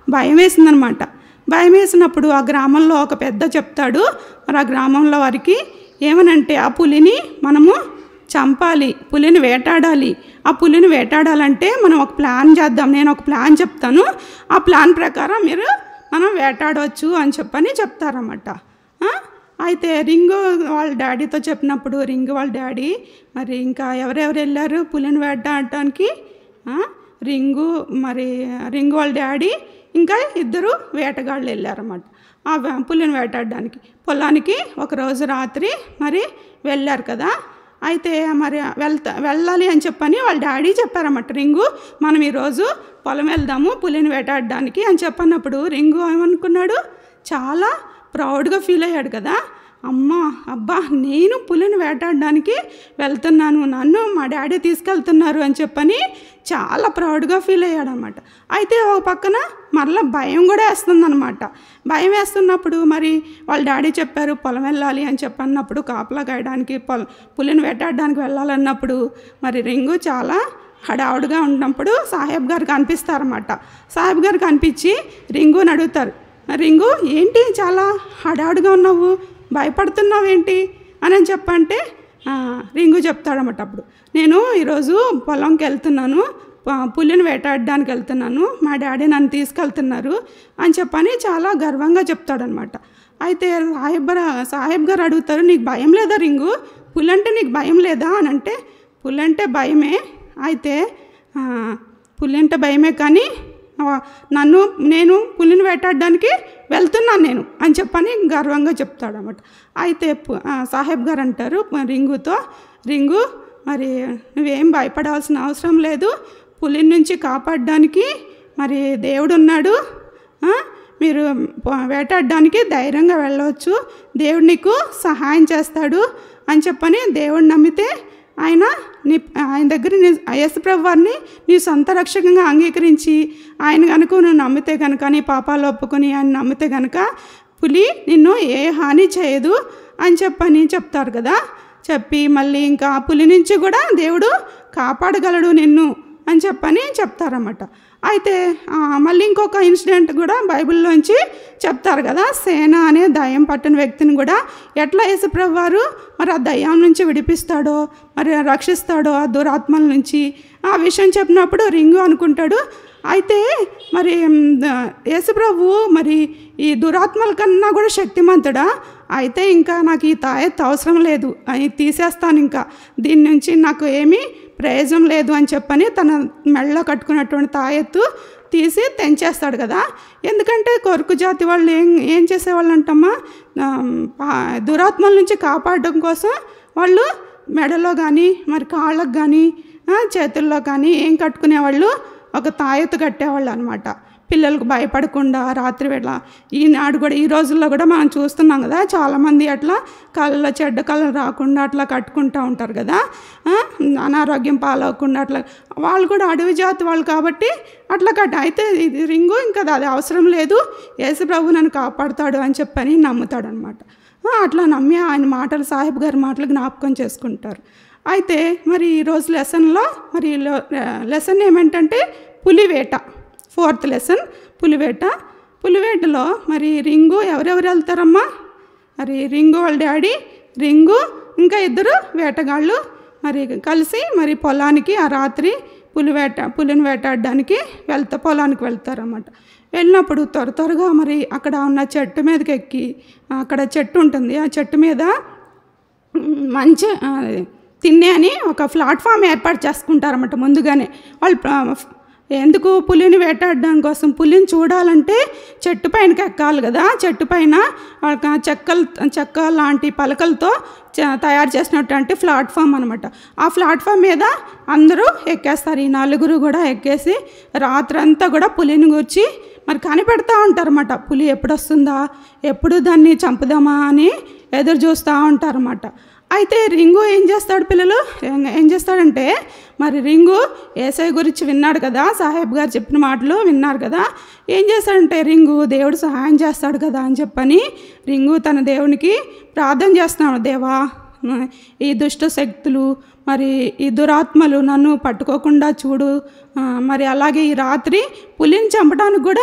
భయం వేసిందనమాట భయం వేసినప్పుడు ఆ గ్రామంలో ఒక పెద్ద చెప్తాడు మరి ఆ గ్రామంలో వారికి ఏమనంటే ఆ పులిని మనము చంపాలి పులిని వేటాడాలి ఆ పులిని వేటాడాలంటే మనం ఒక ప్లాన్ చేద్దాం నేను ఒక ప్లాన్ చెప్తాను ఆ ప్లాన్ ప్రకారం మీరు మనం వేటాడవచ్చు అని చెప్పని చెప్తారన్నమాట ఆ? అయితే రింగు వాళ్ళ డాడీతో చెప్పినప్పుడు రింగు వాళ్ళ డాడీ మరి ఇంకా ఎవరెవరు వెళ్ళారు పులిని వేటాడటానికి ఆ? రింగు మరి రింగు వాళ్ళ డాడీ ఇంకా ఇద్దరు వేటగాళ్ళు వెళ్ళారన్నమాట ఆ వే- పులిని వేటాడడానికి పొలానికి ఒకరోజు రాత్రి మరి వెళ్ళారు కదా అయితే మరి వెళ్తా వెళ్ళాలి అని చెప్పని వాళ్ళ డాడీ చెప్పారన్నమాట రింగు మనం ఈరోజు పొలం వెళ్దాము పులిని వేటాడడానికి అని చెప్పన్నప్పుడు రింగు ఏమనుకున్నాడు చాలా ప్రౌడ్గా ఫీల్ అయ్యాడు కదా అమ్మ అబ్బా నేను పులిని వేటాడడానికి వెళ్తున్నాను నన్ను మా డాడీ తీసుకెళ్తున్నారు అని చెప్పని చాలా ప్రౌడ్గా ఫీల్ అయ్యాడు అనమాట అయితే ఒక పక్కన మరలా భయం కూడా వేస్తుందన్నమాట భయం వేస్తున్నప్పుడు మరి వాళ్ళ డాడీ చెప్పారు పొలం వెళ్ళాలి అని చెప్పన్నప్పుడు కాపలా కాయడానికి పొలం పులిని వేటాడడానికి వెళ్ళాలన్నప్పుడు మరి రింగు చాలా హడావుడిగా ఉన్నప్పుడు సాహెబ్ గారు కనిపిస్తారన్నమాట సాహెబ్ గారు కనిపించి రింగుని అడుగుతారు రింగు ఏంటి చాలా హడావుడిగా ఉన్నావు భయపడుతున్నావు ఏంటి అని అని చెప్పంటే "ఆ, రింగు చెప్తాడన్నమాట అప్పుడు నేను ఈరోజు పొలంకి వెళ్తున్నాను ప- పులిని వేటాడడానికి వెళ్తున్నాను మా డాడీ నన్ను తీసుకెళ్తున్నారు అని చెప్పని చాలా గర్వంగా చెప్తాడనమాట అయితే సాహెబ్ గారు సాహెబ్ గారు అడుగుతారు నీకు భయం లేదా రింగు పులి అంటే నీకు భయం లేదా అని అంటే పులి అంటే భయమే అయితే ఆ, పులి అంటే భయమే కానీ ఆ, నన్ను నేను పులిని వేటాడడానికి వెళ్తున్నాను నేను అని చెప్పని గర్వంగా చెప్తాడు అనమాట అయితే పు- ఆ, సాహెబ్ గారు అంటారు మ- రింగుతో రింగు మరి నువ్వేం భయపడాల్సిన అవసరం లేదు పులిని నుంచి కాపాడడానికి మరి దేవుడు ఉన్నాడు ఆ, మీరు ప- వేటాడడానికి ధైర్యంగా వెళ్ళవచ్చు దేవుడు నీకు సహాయం చేస్తాడు అని చెప్పని దేవుడు నమ్మితే ఆయన నీ ఆయన దగ్గర నీ యేసుప్రభు వారిని నీ సొంత రక్షకంగా అంగీకరించి ఆయన కనుక నువ్వు నమ్మితే కనుక నీ పాపాలు ఒప్పుకొని ఆయన నమ్మితే కనుక పులి నిన్ను ఏ హాని చేయదు అని చెప్పని చెప్తారు కదా చెప్పి మళ్ళీ ఇంకా ఆ పులి నుంచి కూడా దేవుడు కాపాడగలడు నిన్ను అని చెప్పని చెప్తారన్నమాట అయితే ఆ, మళ్ళీ ఇంకొక ఇన్సిడెంట్ కూడా బైబిల్లోంచి చెప్తారు కదా సేన అనే దయ్యం పట్టిన వ్యక్తిని కూడా ఎట్లా యేసుప్రభు వారు మరి ఆ దయ్యం నుంచి విడిపిస్తాడో మరి రక్షిస్తాడో ఆ దురాత్మల నుంచి ఆ విషయం చెప్పినప్పుడు రింగు అనుకుంటాడు అయితే మరి మ్, ద- యేసుప్రభు మరి ఈ దురాత్మల కన్నా కూడా శక్తిమంతుడా అయితే ఇంకా నాకు ఈ తాయెత్తు అవసరం లేదు అది తీసేస్తాను ఇంకా దీని నుంచి నాకు ఏమీ ప్రయోజనం లేదు అని చెప్పని తన మెళ్ళలో కట్టుకున్నటువంటి తాయెత్తు తీసి తెంచేస్తాడు కదా ఎందుకంటే కొరుకు జాతి వాళ్ళు ఏం ఏం చేసేవాళ్ళు అంటమ్మా ఆ, పా- దురాత్మల నుంచి కాపాడడం కోసం వాళ్ళు మెడలో కానీ మరి కాళ్ళకు కానీ ఆ, చేతుల్లో కానీ ఏం కట్టుకునేవాళ్ళు ఒక తాయెత్తు కట్టేవాళ్ళు అనమాట పిల్లలకు భయపడకుండా రాత్రి వేళ ఈనాడు కూడా ఈ రోజుల్లో కూడా మనం చూస్తున్నాం కదా చాలామంది అట్లా కళ్ళలో చెడ్డ కళ్ళు రాకుండా అట్లా కట్టుకుంటూ ఉంటారు కదా ఆ, అనారోగ్యం పాలవకుండా అట్లా వాళ్ళు కూడా అడవి జాతి వాళ్ళు కాబట్టి అట్లా కట్ట అయితే ఇది రింగు ఇంకా అది అవసరం లేదు యేసు ప్రభు నన్ను కాపాడుతాడు అని చెప్పని నమ్ముతాడు అనమాట అట్లా నమ్మి ఆయన మాటలు సాహిబ్ గారి మాటలు జ్ఞాపకం చేసుకుంటారు అయితే మరి ఈరోజు లెసన్లో మరి లో- లెసన్ ఏమంటంటే పులివేట ఫోర్త్ లెసన్ పులివేట పులివేటలో మరి రింగు ఎవరెవరు వెళ్తారమ్మా మరి రింగు వాళ్ళ డాడీ రింగు ఇంకా ఇద్దరు వేటగాళ్ళు మరి కలిసి మరి పొలానికి ఆ రాత్రి పులి వేట పులిని వేటాడడానికి వెళ్తా పొలానికి వెళ్తారన్నమాట వెళ్ళినప్పుడు త్వర త్వరగా మరి అక్కడ ఉన్న చెట్టు మీదకి ఎక్కి అక్కడ చెట్టు ఉంటుంది ఆ చెట్టు మీద మంచి ఆ, తిన్నే అని ఒక ప్లాట్ఫామ్ ఏర్పాటు చేసుకుంటారన్నమాట ముందుగానే వాళ్ళు ప్ర- ఎందుకు పులిని వేటాడడం కోసం పులిని చూడాలంటే చెట్టు పైనకి ఎక్కాలి కదా చెట్టు పైన ఒక చెక్కలు చెక్క లాంటి పలకలతో చ- తయారు చేసినటువంటి ప్లాట్ఫామ్ అనమాట ఆ ప్లాట్ఫామ్ మీద అందరూ ఎక్కేస్తారు ఈ నలుగురు కూడా ఎక్కేసి రాత్రంతా కూడా పులిని గురించి మరి కనిపెడతా ఉంటారన్నమాట పులి ఎప్పుడు వస్తుందా ఎప్పుడు దాన్ని చంపుదామా అని ఎదురు చూస్తూ ఉంటారన్నమాట అయితే రింగు ఏం చేస్తాడు పిల్లలు ఏం- ఏం చేస్తాడంటే మరి రింగు ఏసఐ గురించి విన్నాడు కదా సాహెబ్ గారు చెప్పిన మాటలు విన్నారు కదా ఏం చేస్తాడంటే రింగు దేవుడు సహాయం చేస్తాడు కదా అని చెప్పని రింగు తన దేవునికి ప్రార్థన చేస్తున్నాడు దేవా ఈ దుష్ట శక్తులు మరి ఈ దురాత్మలు నన్ను పట్టుకోకుండా చూడు ఆ, మరి అలాగే ఈ రాత్రి పులిని చంపడానికి కూడా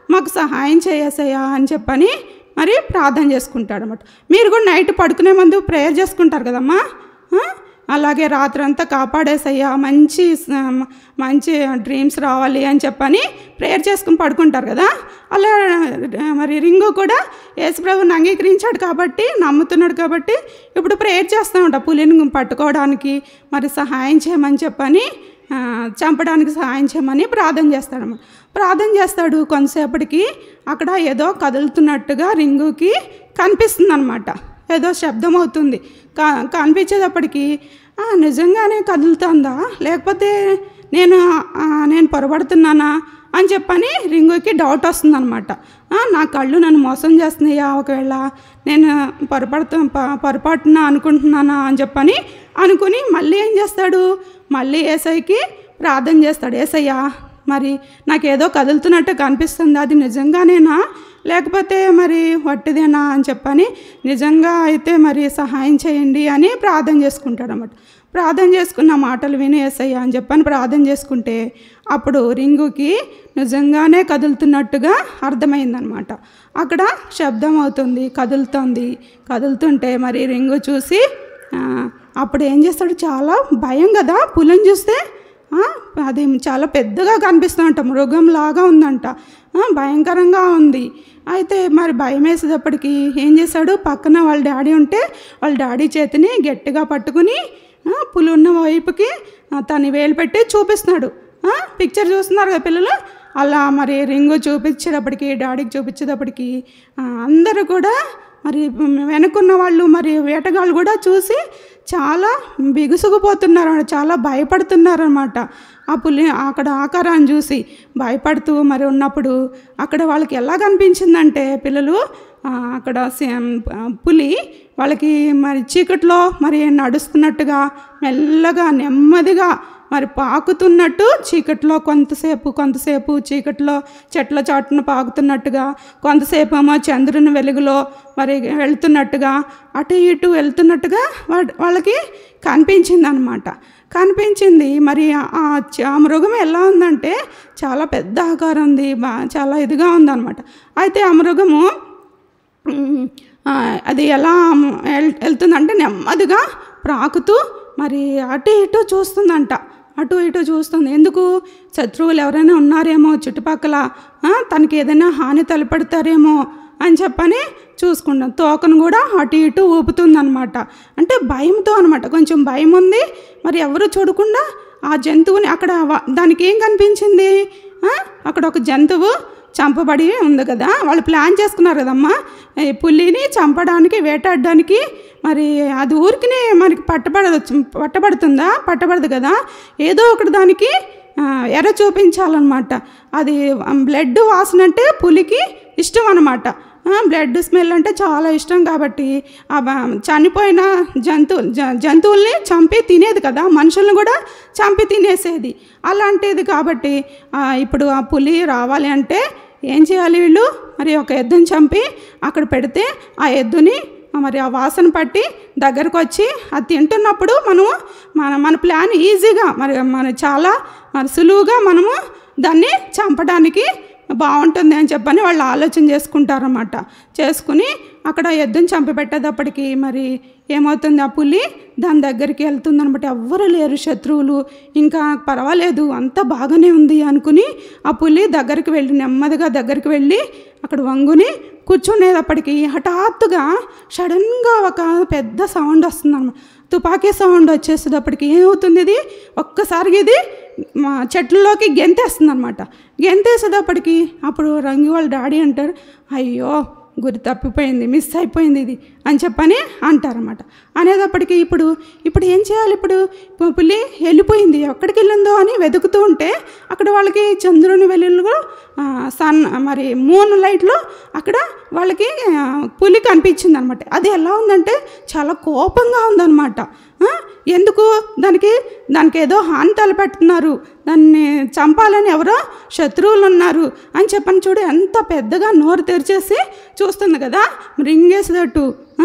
మాకు సహాయం చేయేసయ్యా అని చెప్పని మరి ప్రార్థన చేసుకుంటాడు అనమాట మీరు కూడా నైట్ పడుకునే ముందు ప్రేయర్ చేసుకుంటారు కదమ్మా ఆ? అలాగే రాత్రంతా కాపాడేసయ్యా మంచి స- మంచి డ్రీమ్స్ రావాలి అని చెప్పని ప్రేయర్ చేసుకుని పడుకుంటారు కదా అలా మరి రింగు కూడా యేసుప్రభుని అంగీకరించాడు కాబట్టి నమ్ముతున్నాడు కాబట్టి ఇప్పుడు ప్రేయర్ చేస్తూ ఉంటా పులిని పట్టుకోవడానికి మరి సహాయం చేయమని చెప్పని ఆ, చంపడానికి సహాయం చేయమని ప్రార్థన చేస్తాడు ప్రార్థన చేస్తాడు కొంతసేపటికి అక్కడ ఏదో కదులుతున్నట్టుగా రింగుకి కనిపిస్తుంది అనమాట ఏదో శబ్దం అవుతుంది క కనిపించేటప్పటికి "ఆ, నిజంగానే కదులుతుందా లేకపోతే నేను ఆ, నేను పొరపడుతున్నానా అని చెప్పని రింగుకి డౌట్ వస్తుందన్నమాట "ఆ, నా కళ్ళు నన్ను మోసం చేస్తున్నాయా ఒకవేళ నేను పొరపడుతు ప- పొరపాటున అనుకుంటున్నానా అని చెప్పని అనుకుని మళ్ళీ ఏం చేస్తాడు మళ్ళీ ఏసైకి ప్రార్థన చేస్తాడు ఏసయ్యా మరి నాకేదో కదులుతున్నట్టు కనిపిస్తుంది అది నిజంగానేనా లేకపోతే మరి వట్టిదేనా అని చెప్పని నిజంగా అయితే మరి సహాయం చేయండి అని ప్రార్థన చేసుకుంటాడు అన్నమాట ప్రార్థన చేసుకున్న మాటలు విని ఏసయ్యా అని చెప్పని ప్రార్థన చేసుకుంటే అప్పుడు రింగుకి నిజంగానే కదులుతున్నట్టుగా అర్థమైందనమాట అక్కడ శబ్దం అవుతుంది కదులుతుంది కదులుతుంటే మరి రింగు చూసి ఆ, అప్పుడు ఏం చేస్తాడు చాలా భయం కదా పులిని చూస్తే ఆ, అది చాలా పెద్దగా కనిపిస్తుందంట మృగంలాగా ఉందంట ఆ, భయంకరంగా ఉంది అయితే మరి భయం వేసేటప్పటికి ఏం చేశాడు పక్కన వాళ్ళ డాడీ ఉంటే వాళ్ళ డాడీ చేతిని గట్టిగా పట్టుకుని ఆ, పులి ఉన్న వైపుకి ఆ, తన వేలు పెట్టి చూపిస్తున్నాడు ఆ, పిక్చర్ చూస్తున్నారు కదా పిల్లలు అలా మరి రింగు చూపించేటప్పటికి డాడీకి చూపించేటప్పటికి ఆ, అందరూ కూడా మరి వెనుకున్న వాళ్ళు మరి వేటగాళ్ళు కూడా చూసి చాలా బిగుసుకుపోతున్నారు చాలా భయపడుతున్నారు అనమాట ఆ పులి అక్కడ ఆకారాన్ని చూసి భయపడుతూ మరి ఉన్నప్పుడు అక్కడ వాళ్ళకి ఎలా కనిపించిందంటే పిల్లలు ఆ, అక్కడ సేమ్, ఆ, పులి వాళ్ళకి మరి చీకట్లో మరి నడుస్తున్నట్టుగా మెల్లగా నెమ్మదిగా మరి పాకుతున్నట్టు చీకట్లో కొంతసేపు కొంతసేపు చీకట్లో చెట్ల చాటున పాకుతున్నట్టుగా కొంతసేపు ఏమో చంద్రుని వెలుగులో మరి వెళ్తున్నట్టుగా అటు ఇటు వెళ్తున్నట్టుగా వా- వాళ్ళకి కనిపించింది అనమాట కనిపించింది మరి ఆ చ- ఆ మృగం ఎలా ఉందంటే చాలా పెద్ద ఆకారం ఉంది బా చాలా ఇదిగా ఉందన్నమాట అయితే ఆ మృగము ఉమ్, ఆ, అది ఎలా వెల్- వెళ్తుందంటే నెమ్మదిగా ప్రాకుతూ మరి అటు ఇటు చూస్తుందంట అటు ఇటు చూస్తుంది ఎందుకు శత్రువులు ఎవరైనా ఉన్నారేమో చుట్టుపక్కల ఆ, తనకి ఏదైనా హాని తలపెడతారేమో అని చెప్పని చూసుకుంటాం తోకను కూడా అటు ఇటు ఊపుతుందన్నమాట అంటే భయంతో అనమాట కొంచెం భయం ఉంది మరి ఎవరు చూడకుండా ఆ జంతువుని అక్కడ వ- దానికి ఏం కనిపించింది ఆ, అక్కడ ఒక జంతువు చంపబడి ఉంది కదా వాళ్ళు ప్లాన్ చేసుకున్నారు కదమ్మా ఈ పులిని చంపడానికి వేటాడడానికి మరి అది ఊరికినే మనకి పట్టబడదు పట్టబడుతుందా పట్టబడదు కదా ఏదో ఒకటి దానికి ఆ, ఎర్ర చూపించాలన్నమాట అది బ్లడ్ వాసన అంటే పులికి ఇష్టం అనమాట బ్లడ్ స్మెల్ అంటే చాలా ఇష్టం కాబట్టి ఆ బ- చనిపోయిన జంతువు జ- జంతువుల్ని చంపి తినేది కదా మనుషుల్ని కూడా చంపి తినేసేది అలాంటిది కాబట్టి ఆ, ఇప్పుడు ఆ పులి రావాలి అంటే ఏం చేయాలి వీళ్ళు మరి ఒక ఎద్దుని చంపి అక్కడ పెడితే ఆ ఎద్దుని మరి ఆ వాసన పట్టి దగ్గరకు వచ్చి అది తింటున్నప్పుడు మనము మన మన ప్లాన్ ఈజీగా మరి మన చాలా మరి సులువుగా మనము దాన్ని చంపడానికి బాగుంటుంది అని చెప్పని వాళ్ళు ఆలోచన చేసుకుంటారన్నమాట చేసుకుని అక్కడ ఎద్దుని చంపి పెట్టేటప్పటికి మరి ఏమవుతుంది ఆ పులి దాని దగ్గరికి వెళ్తుంది అనమాట ఎవ్వరు లేరు శత్రువులు ఇంకా పర్వాలేదు అంతా బాగానే ఉంది అనుకుని ఆ పులి దగ్గరికి వెళ్ళి నెమ్మదిగా దగ్గరికి వెళ్ళి అక్కడ వంగుని కూర్చునేటప్పటికి హఠాత్తుగా సడన్గా ఒక పెద్ద సౌండ్ వస్తుంది అనమాట తుపాకీ సౌండ్ వచ్చేసేటప్పటికి ఏమవుతుంది ఇది ఒక్కసారిగా ఇది మా చెట్లలోకి గెంతేస్తుంది అనమాట గెంతేసేటప్పటికి అప్పుడు రంగి వాళ్ళ డాడీ అంటారు అయ్యో గురి తప్పిపోయింది మిస్ అయిపోయింది ఇది అని చెప్పని అంటారన్నమాట అనేటప్పటికి ఇప్పుడు ఇప్పుడు ఏం చేయాలి ఇప్పుడు పు- పులి వెళ్ళిపోయింది ఎక్కడికి వెళ్ళిందో అని వెతుకుతూ ఉంటే అక్కడ వాళ్ళకి చంద్రుని వెలుగులో ఆ, సన్ మరి మూన్ లైట్లో అక్కడ వాళ్ళకి ఆ, పులి కనిపించింది అనమాట అది ఎలా ఉందంటే చాలా కోపంగా ఉందన్నమాట ఆ, ఎందుకు దానికి దానికి ఏదో హాని తలపెడుతున్నారు దాన్ని చంపాలని ఎవరో శత్రువులు ఉన్నారు అని చెప్పని చూడు ఎంత పెద్దగా నోరు తెరిచేసి చూస్తుంది కదా రింగేసేటట్టు ఆ,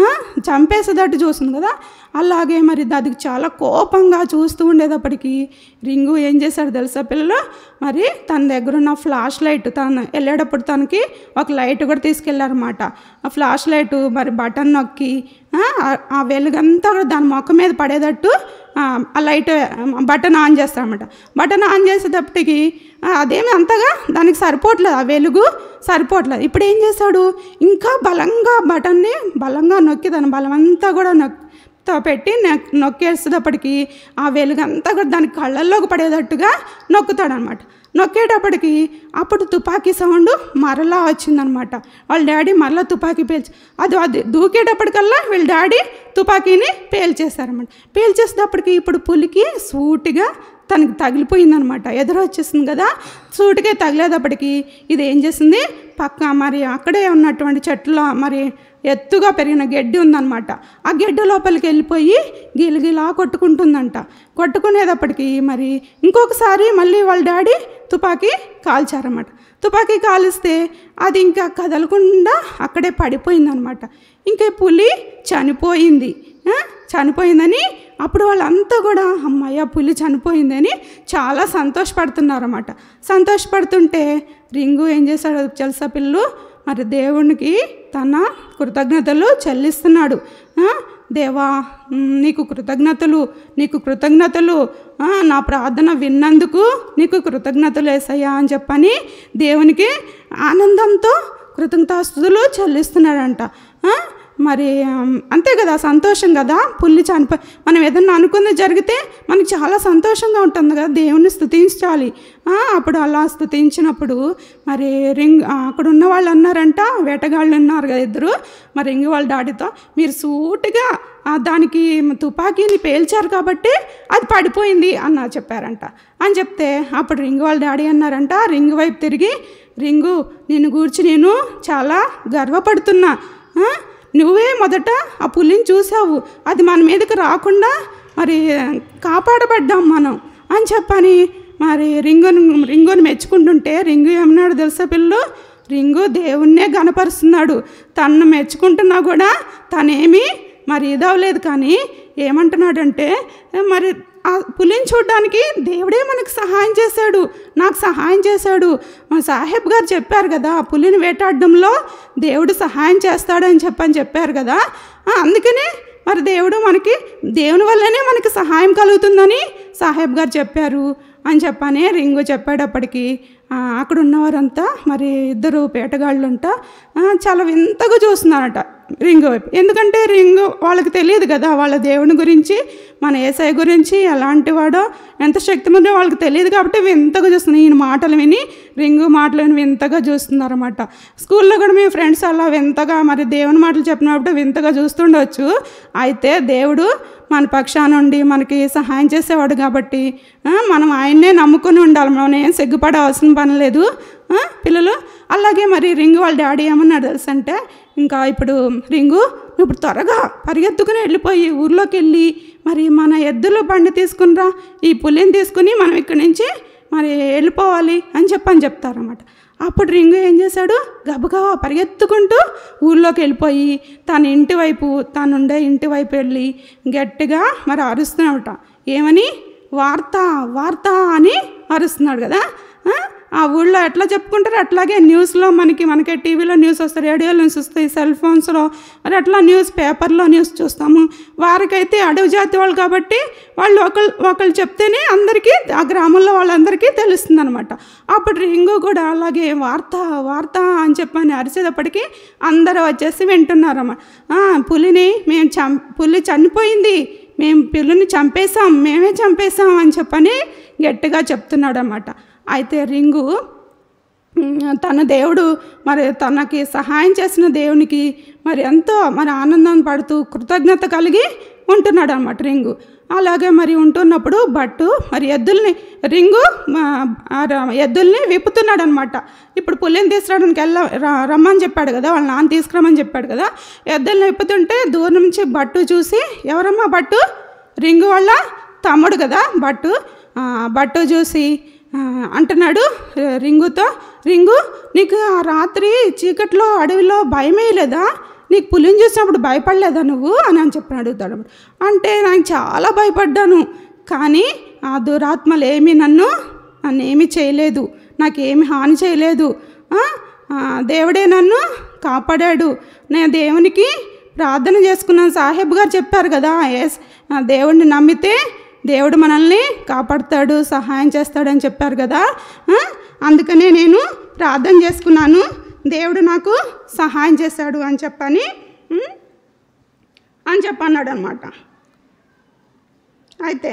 చంపేసేటట్టు చూస్తుంది కదా అలాగే మరి అది చాలా కోపంగా చూస్తూ ఉండేటప్పటికి రింగు ఏం చేశాడు తెలుసా పిల్లలు మరి తన దగ్గర ఉన్న ఫ్లాష్ లైట్ తను వెళ్ళేటప్పుడు తనకి ఒక లైట్ కూడా తీసుకెళ్ళారన్నమాట ఆ ఫ్లాష్ లైట్ మరి బటన్ నొక్కి ఆ, ఆ వెలుగంతా కూడా దాని మొక్క మీద పడేటట్టు ఆ, ఆ లైట్ బటన్ ఆన్ చేస్తారన్నమాట బటన్ ఆన్ చేసేటప్పటికి ఆ, అదేమి అంతగా దానికి సరిపోవట్లేదు ఆ వెలుగు సరిపోవట్లేదు ఇప్పుడు ఏం చేశాడు ఇంకా బలంగా బటన్ని బలంగా నొక్కి దాని బలమంతా కూడా నొక్ తో పెట్టి నెక్- నొక్కేసేటప్పటికి ఆ వెలుగంతా కూడా దాని కళ్ళల్లోకి పడేటట్టుగా నొక్కుతాడనమాట నొక్కేటప్పటికి అప్పుడు తుపాకీ సౌండ్ మరలా వచ్చిందనమాట వాళ్ళ డాడీ మరలా తుపాకీ పేల్చి అది అది దూకేటప్పటికల్లా వీళ్ళ డాడీ తుపాకీని పేల్చేశారనమాట పేల్చేసేటప్పటికి ఇప్పుడు పులికి సూటిగా తనకి తగిలిపోయిందనమాట ఎదురు వచ్చేసింది కదా సూటిగా తగిలేటప్పటికి ఇది ఏం చేసింది పక్క మరి అక్కడే ఉన్నటువంటి చెట్లు మరి ఎత్తుగా పెరిగిన గడ్డి ఉందన్నమాట ఆ గడ్డి లోపలికి వెళ్ళిపోయి గిలగిలా కొట్టుకుంటుందంట కొట్టుకునేటప్పటికి మరి ఇంకొకసారి మళ్ళీ వాళ్ళ డాడీ తుపాకీ కాల్చారన్నమాట తుపాకీ కాలిస్తే అది ఇంకా కదలకుండా అక్కడే పడిపోయిందనమాట ఇంకా ఈ పులి చనిపోయింది ఆ? చనిపోయిందని అప్పుడు వాళ్ళంతా కూడా అమ్మయ్య పులి చనిపోయిందని చాలా సంతోషపడుతున్నారన్నమాట సంతోషపడుతుంటే రింగు ఏం చేశాడు తెలుసా పిల్లలు మరి దేవునికి తన కృతజ్ఞతలు చెల్లిస్తున్నాడు ఆ? దేవా మ్, నీకు కృతజ్ఞతలు నీకు కృతజ్ఞతలు ఆ, నా ప్రార్థన విన్నందుకు నీకు కృతజ్ఞతలు వేసయ్యా అని చెప్పని దేవునికి ఆనందంతో కృతజ్ఞతాస్తుతులు చెల్లిస్తున్నాడంట ఆ? మరి ఆమ్, అంతే కదా సంతోషం కదా పుల్లి చనిపోయి మనం ఏదన్నా అనుకుంది జరిగితే మనకి చాలా సంతోషంగా ఉంటుంది కదా దేవుని స్తుతించాలి ఆ, అప్పుడు అలా స్తుతించినప్పుడు మరి రింగ్ ఆ, అక్కడ ఉన్న వాళ్ళు అన్నారంట వేటగాళ్ళు ఉన్నారు కదా ఇద్దరు మరి రింగ్ వాళ్ళ డాడీతో మీరు సూటిగా ఆ, దానికి తుపాకీని పేల్చారు కాబట్టి అది పడిపోయింది అన్న చెప్పారంట అని చెప్తే అప్పుడు రింగ్ వాళ్ళ డాడీ అన్నారంట రింగ్ వైపు తిరిగి రింగు నిన్ను గూర్చి నేను చాలా గర్వపడుతున్నా ఆ? నువ్వే మొదట ఆ పులిని చూసావు అది మన మీదకి రాకుండా మరి కాపాడబడ్డాం మనం అని చెప్పని మరి రింగుని రింగుని మెచ్చుకుంటుంటే రింగు ఏమన్నాడు తెలుసా పిల్లలు రింగు దేవుణ్ణే గనపరుస్తున్నాడు తను మెచ్చుకుంటున్నా కూడా తనేమి మరి ఇదవలేదు కానీ ఏమంటున్నాడంటే మరి ఆ పులిని చూడడానికి దేవుడే మనకు సహాయం చేశాడు నాకు సహాయం చేశాడు మా సాహెబ్ గారు చెప్పారు కదా ఆ పులిని వేటాడడంలో దేవుడు సహాయం చేస్తాడని చెప్పని చెప్పారు కదా ఆ, అందుకనే మరి దేవుడు మనకి దేవుని వల్లనే మనకి సహాయం కలుగుతుందని సాహెబ్ గారు చెప్పారు అని చెప్పని రింగు చెప్పేటప్పటికి ఆ, అక్కడ ఉన్నవారంతా మరి ఇద్దరు పేటగాళ్ళుంట ఆ, చాలా వింతగా చూస్తున్నారట రింగు వైపు ఎందుకంటే రింగు వాళ్ళకి తెలియదు కదా వాళ్ళ దేవుని గురించి మన ఏసఐ గురించి ఎలాంటి వాడో ఎంత శక్తిమంతో వాళ్ళకి తెలియదు కాబట్టి వింతగా చూస్తున్నారు ఈయన మాటలు విని రింగు మాటలు విని వింతగా చూస్తున్నారన్నమాట స్కూల్లో కూడా మేము ఫ్రెండ్స్ అలా వింతగా మరి దేవుని మాటలు చెప్పినప్పుడు వింతగా చూస్తుండొచ్చు అయితే దేవుడు మన పక్షాన ఉండి మనకి సహాయం చేసేవాడు కాబట్టి ఆ, మనం ఆయన్నే నమ్ముకొని ఉండాలి మనం ఏం సిగ్గుపడే అవసరం పని లేదు ఆ, పిల్లలు అలాగే మరి రింగు వాళ్ళ డాడీ ఏమన్నాడు తెలుసు అంటే ఇంకా ఇప్పుడు రింగు నువ్వు ఇప్పుడు త్వరగా పరిగెత్తుకుని వెళ్ళిపోయి ఊర్లోకి వెళ్ళి మరి మన ఎద్దులు బండి తీసుకునిరా ఈ పులిని తీసుకుని మనం ఇక్కడి నుంచి మరి వెళ్ళిపోవాలి అని చెప్పని చెప్తారన్నమాట అప్పుడు రింగు ఏం చేశాడు గబగబా పరిగెత్తుకుంటూ ఊళ్ళోకి వెళ్ళిపోయి తన ఇంటి వైపు తనుండే ఇంటి వైపు వెళ్ళి గట్టిగా మరి అరుస్తున్నాడట ఏమని వార్త వార్త అని అరుస్తున్నాడు కదా ఆ? ఆ ఊళ్ళో ఎట్లా చెప్పుకుంటారో అట్లాగే న్యూస్లో మనకి మనకి టీవీలో న్యూస్ వస్తాయి రేడియోలో న్యూస్ వస్తాయి సెల్ ఫోన్స్లో మరి అట్లా న్యూస్ పేపర్లో న్యూస్ చూస్తాము వారికైతే అడవి జాతి వాళ్ళు కాబట్టి వాళ్ళు ఒకళ్ళు ఒకళ్ళు చెప్తేనే అందరికీ ఆ గ్రామంలో వాళ్ళందరికీ తెలుస్తుంది అనమాట అప్పుడు రింగు కూడా అలాగే వార్త వార్త అని చెప్పని అరిచేటప్పటికి అందరూ వచ్చేసి వింటున్నారన్నమాట "ఆ, పులిని మేము చం పులి చనిపోయింది మేము పిల్లని చంపేశాం మేమే చంపేశాం అని చెప్పని గట్టిగా చెప్తున్నాడు అనమాట అయితే రింగు ఉమ్, తన దేవుడు మరి తనకి సహాయం చేసిన దేవునికి మరి ఎంతో మరి ఆనందం పడుతూ కృతజ్ఞత కలిగి ఉంటున్నాడు అనమాట రింగు అలాగే మరి ఉంటున్నప్పుడు బట్టు మరి ఎద్దుల్ని రింగు మా, ఆ ర- ఎద్దుల్ని విప్పుతున్నాడు అనమాట ఇప్పుడు పులిని తీసుకురావడానికి వెళ్ళ ర- రమ్మని చెప్పాడు కదా వాళ్ళ నాన్న తీసుకురమ్మని చెప్పాడు కదా ఎద్దుల్ని విప్పుతుంటే దూరం నుంచి బట్టు చూసి ఎవరమ్మా బట్టు రింగు వాళ్ళ తమ్ముడు కదా బట్టు ఆ, బట్టు చూసి ఆ, అంటున్నాడు రింగుతో రింగు నీకు ఆ రాత్రి చీకట్లో అడవిలో భయమే లేదా నీకు పులిని చూసినప్పుడు భయపడలేదా నువ్వు అని అని చెప్పి అడుగుతాడు అంటే నాకు చాలా భయపడ్డాను కానీ ఆ దురాత్మలు ఏమీ నన్ను నన్ను ఏమీ చేయలేదు నాకేమి హాని చేయలేదు ఆ, ఆ, దేవుడే నన్ను కాపాడాడు నేను దేవునికి ప్రార్థన చేసుకున్నాను సాహెబ్ గారు చెప్పారు కదా ఎస్ ఆ, దేవుడిని నమ్మితే దేవుడు మనల్ని కాపాడుతాడు సహాయం చేస్తాడని చెప్పారు కదా ఆ, అందుకనే నేను ప్రార్థన చేసుకున్నాను దేవుడు నాకు సహాయం చేశాడు అని చెప్పని ఉమ్, అని చెప్పన్నాడు అనమాట అయితే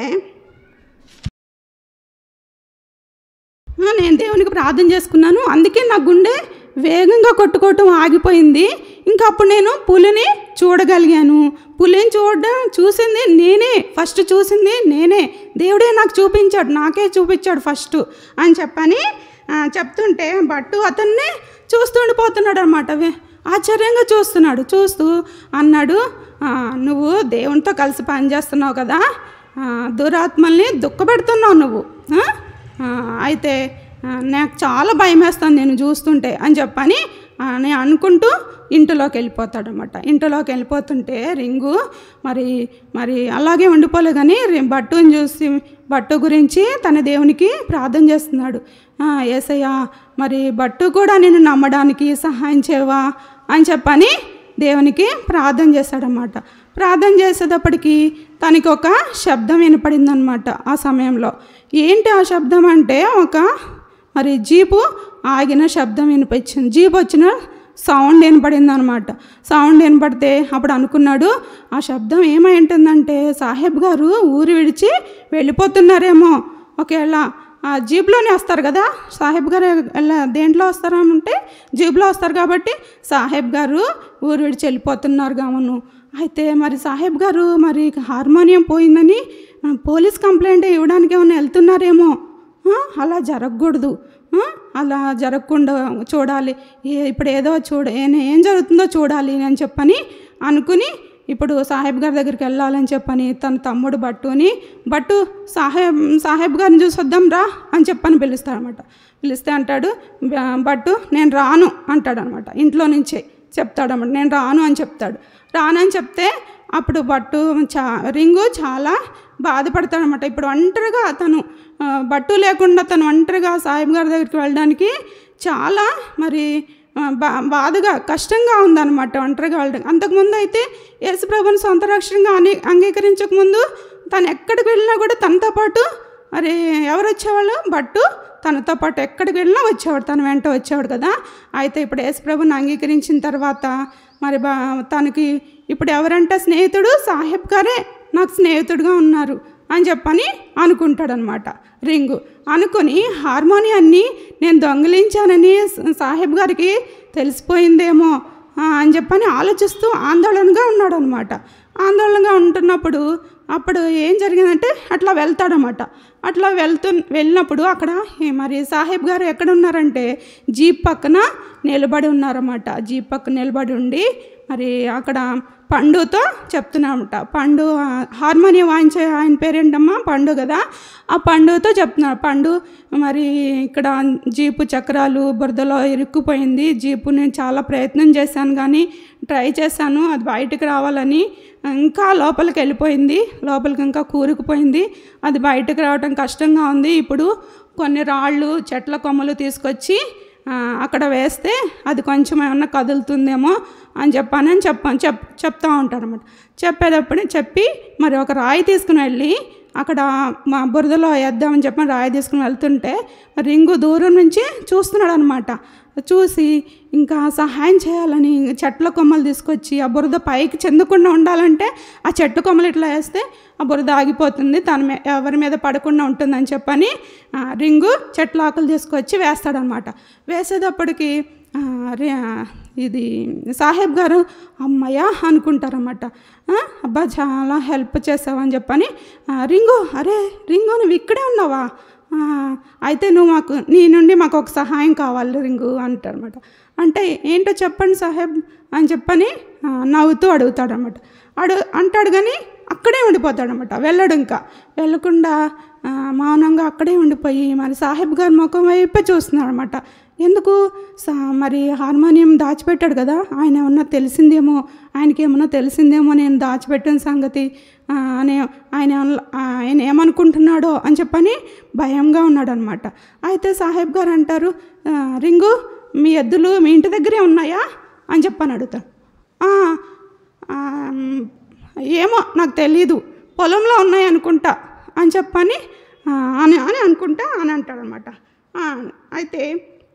ఆ, నేను దేవునికి ప్రార్థన చేసుకున్నాను అందుకే నా గుండె వేగంగా కొట్టుకోవటం ఆగిపోయింది ఇంకా అప్పుడు నేను పులిని చూడగలిగాను పులిని చూడడం చూసింది నేనే ఫస్ట్ చూసింది నేనే దేవుడే నాకు చూపించాడు నాకే చూపించాడు ఫస్ట్ అని చెప్పని ఆ, చెప్తుంటే బట్టు అతన్ని చూస్తుండిపోతున్నాడు అనమాట ఆశ్చర్యంగా చూస్తున్నాడు చూస్తూ అన్నాడు "ఆ, నువ్వు దేవునితో కలిసి పనిచేస్తున్నావు కదా ఆ, దురాత్మల్ని దుఃఖపెడుతున్నావు నువ్వు ఆ? ఆ, అయితే ఆ, నాకు చాలా భయం వేస్తుంది నేను చూస్తుంటే అని చెప్పని ఆ, నేను అనుకుంటూ ఇంటిలోకి వెళ్ళిపోతాడనమాట ఇంటిలోకి వెళ్ళిపోతుంటే రింగు మరి మరి అలాగే ఉండిపోలే కానీ రి- బట్టుని చూసి బట్టు గురించి తన దేవునికి ప్రార్థన చేస్తున్నాడు "ఆ, ఏసయ్యా మరి బట్టు కూడా నేను నమ్మడానికి సహాయం చేయవా అని చెప్పని దేవునికి ప్రార్థన చేశాడనమాట ప్రార్థన చేసేటప్పటికి తనకి ఒక శబ్దం వినపడిందనమాట ఆ సమయంలో ఏంటి ఆ శబ్దం అంటే ఒక మరి జీపు ఆగిన శబ్దం వినిపించింది జీప్ వచ్చిన సౌండ్ వినపడింది అనమాట సౌండ్ వినపడితే అప్పుడు అనుకున్నాడు ఆ శబ్దం ఏమై ఉంటుందంటే సాహెబ్ గారు ఊరు విడిచి వెళ్ళిపోతున్నారేమో ఒకవేళ ఆ జీప్లోనే వస్తారు కదా సాహెబ్ గారు ఎలా దేంట్లో వస్తారు అంటే జీప్లో వస్తారు కాబట్టి సాహెబ్ గారు ఊరు విడిచి వెళ్ళిపోతున్నారు కావును అయితే మరి సాహెబ్ గారు మరి హార్మోనియం పోయిందని ఆ, పోలీస్ కంప్లైంట్ ఇవ్వడానికి ఏమైనా వెళ్తున్నారేమో ఆ, అలా జరగకూడదు ఆ, అలా జరగకుండా చూడాలి ఏ- ఇప్పుడు ఏదో చూడ ఏ- ఏం జరుగుతుందో చూడాలి అని చెప్పని అనుకుని ఇప్పుడు సాహెబ్ గారి దగ్గరికి వెళ్ళాలని చెప్పని తన తమ్ముడు బట్టుని బట్టు సాహెబ్ సాహెబ్ గారిని చూసి వద్దాం రా అని చెప్పని పిలుస్తాడనమాట పిలిస్తే అంటాడు "బ- బట్టు నేను రాను అంటాడనమాట ఇంట్లో నుంచే చెప్తాడనమాట నేను రాను అని చెప్తాడు రాను అని చెప్తే అప్పుడు బట్టు చా రింగు చాలా బాధపడతాడనమాట ఇప్పుడు ఒంటరిగా అతను ఆ, బట్టు లేకుండా తను ఒంటరిగా సాహిబ్ గారి దగ్గరికి వెళ్ళడానికి చాలా మరి ఆ, బా బాధగా కష్టంగా ఉందన్నమాట ఒంటరిగా వెళ్ళడం అంతకుముందు అయితే యేసుప్రభుని సొంత రక్షణగా అని అంగీకరించకముందు తను ఎక్కడికి వెళ్ళినా కూడా తనతో పాటు మరి ఎవరు వచ్చేవాళ్ళు బట్టు తనతో పాటు ఎక్కడికి వెళ్ళినా వచ్చేవాడు తన వెంట వచ్చేవాడు కదా అయితే ఇప్పుడు యేసుప్రభుని అంగీకరించిన తర్వాత మరి బా తనకి ఇప్పుడు ఎవరంటే స్నేహితుడు సాహెబ్ గారే నాకు స్నేహితుడుగా ఉన్నారు అని చెప్పని అనుకుంటాడనమాట రింగు అనుకుని హార్మోనియాన్ని నేను దొంగిలించానని స- సాహెబ్ గారికి తెలిసిపోయిందేమో ఆ, అని చెప్పని ఆలోచిస్తూ ఆందోళనగా ఉన్నాడు అనమాట ఆందోళనగా ఉంటున్నప్పుడు అప్పుడు ఏం జరిగిందంటే అట్లా వెళ్తాడనమాట అట్లా వెళ్తూ వెళ్ళినప్పుడు అక్కడ ఏ మరి సాహెబ్ గారు ఎక్కడ ఉన్నారంటే జీప్ పక్కన నిలబడి ఉన్నారన్నమాట జీప్ పక్కన నిలబడి ఉండి మరి అక్కడ పండుతో చెప్తున్నామట పండు ఆ, హార్మోనియం వాయించే ఆయన పేరేంటమ్మా పండు కదా ఆ పండుతో చెప్తున్నారు పండు మరి ఇక్కడ జీపు చక్రాలు బురదలో ఇరుక్కుపోయింది జీపు నేను చాలా ప్రయత్నం చేశాను కానీ ట్రై చేశాను అది బయటకు రావాలని ఇంకా లోపలికి వెళ్ళిపోయింది లోపలికి ఇంకా కూరుకుపోయింది అది బయటకు రావడం కష్టంగా ఉంది ఇప్పుడు కొన్ని రాళ్ళు చెట్ల కొమ్మలు తీసుకొచ్చి ఆ, అక్కడ వేస్తే అది కొంచెం ఏమన్నా కదులుతుందేమో అని చెప్పానని చెప్పాను చెప్ చెప్తా ఉంటారన్నమాట చెప్పేటప్పుడు చెప్పి మరి ఒక రాయి తీసుకుని వెళ్ళి అక్కడ మా బురదలో వేద్దామని చెప్పి రాయి తీసుకుని వెళ్తుంటే రింగు దూరం నుంచి చూస్తున్నాడు అనమాట చూసి ఇంకా సహాయం చేయాలని చెట్ల కొమ్మలు తీసుకొచ్చి ఆ బురద పైకి చెందకుండా ఉండాలంటే ఆ చెట్టు కొమ్మలు ఇట్లా వేస్తే ఆ బురద ఆగిపోతుంది తన మీ ఎవరి మీద పడకుండా ఉంటుందని చెప్పని ఆ, రింగు చెట్ల ఆకులు తీసుకొచ్చి వేస్తాడనమాట వేసేటప్పటికి ఆ, రి- ఆ, ఇది సాహెబ్ గారు అమ్మయ్య అనుకుంటారన్నమాట ఆ, అబ్బా చాలా హెల్ప్ చేసావని చెప్పని ఆ, రింగు అరే రింగు నువ్వు ఇక్కడే ఉన్నావా ఆ, అయితే నువ్వు మాకు నీ నుండి మాకు ఒక సహాయం కావాలి రింగు అంటారనమాట అంటే ఏంటో చెప్పండి సాహెబ్ అని చెప్పని ఆ, నవ్వుతూ అడుగుతాడనమాట అడు అంటాడు కానీ అక్కడే ఉండిపోతాడనమాట వెళ్ళడు ఇంకా వెళ్ళకుండా ఆ, మౌనంగా అక్కడే ఉండిపోయి మరి సాహెబ్ గారి ముఖం వైపే చూస్తున్నాడు అనమాట ఎందుకు సా మరి హార్మోనియం దాచిపెట్టాడు కదా ఆయన ఏమన్నా తెలిసిందేమో ఆయనకి ఏమన్నా తెలిసిందేమో నేను దాచిపెట్టిన సంగతి ఆ, అని ఆయన ఏమన్నా- ఆయన ఏమనుకుంటున్నాడో అని చెప్పని భయంగా ఉన్నాడు అనమాట అయితే సాహెబ్ గారు అంటారు "ఆ, రింగు మీ ఎద్దులు మీ ఇంటి దగ్గరే ఉన్నాయా అని చెప్పని అడుగుతాను "ఆ, ఆ, ఏమో నాకు తెలీదు పొలంలో ఉన్నాయి అనుకుంటా అని చెప్పని "ఆ, అని అని అనుకుంటా అని అంటాడనమాట అయితే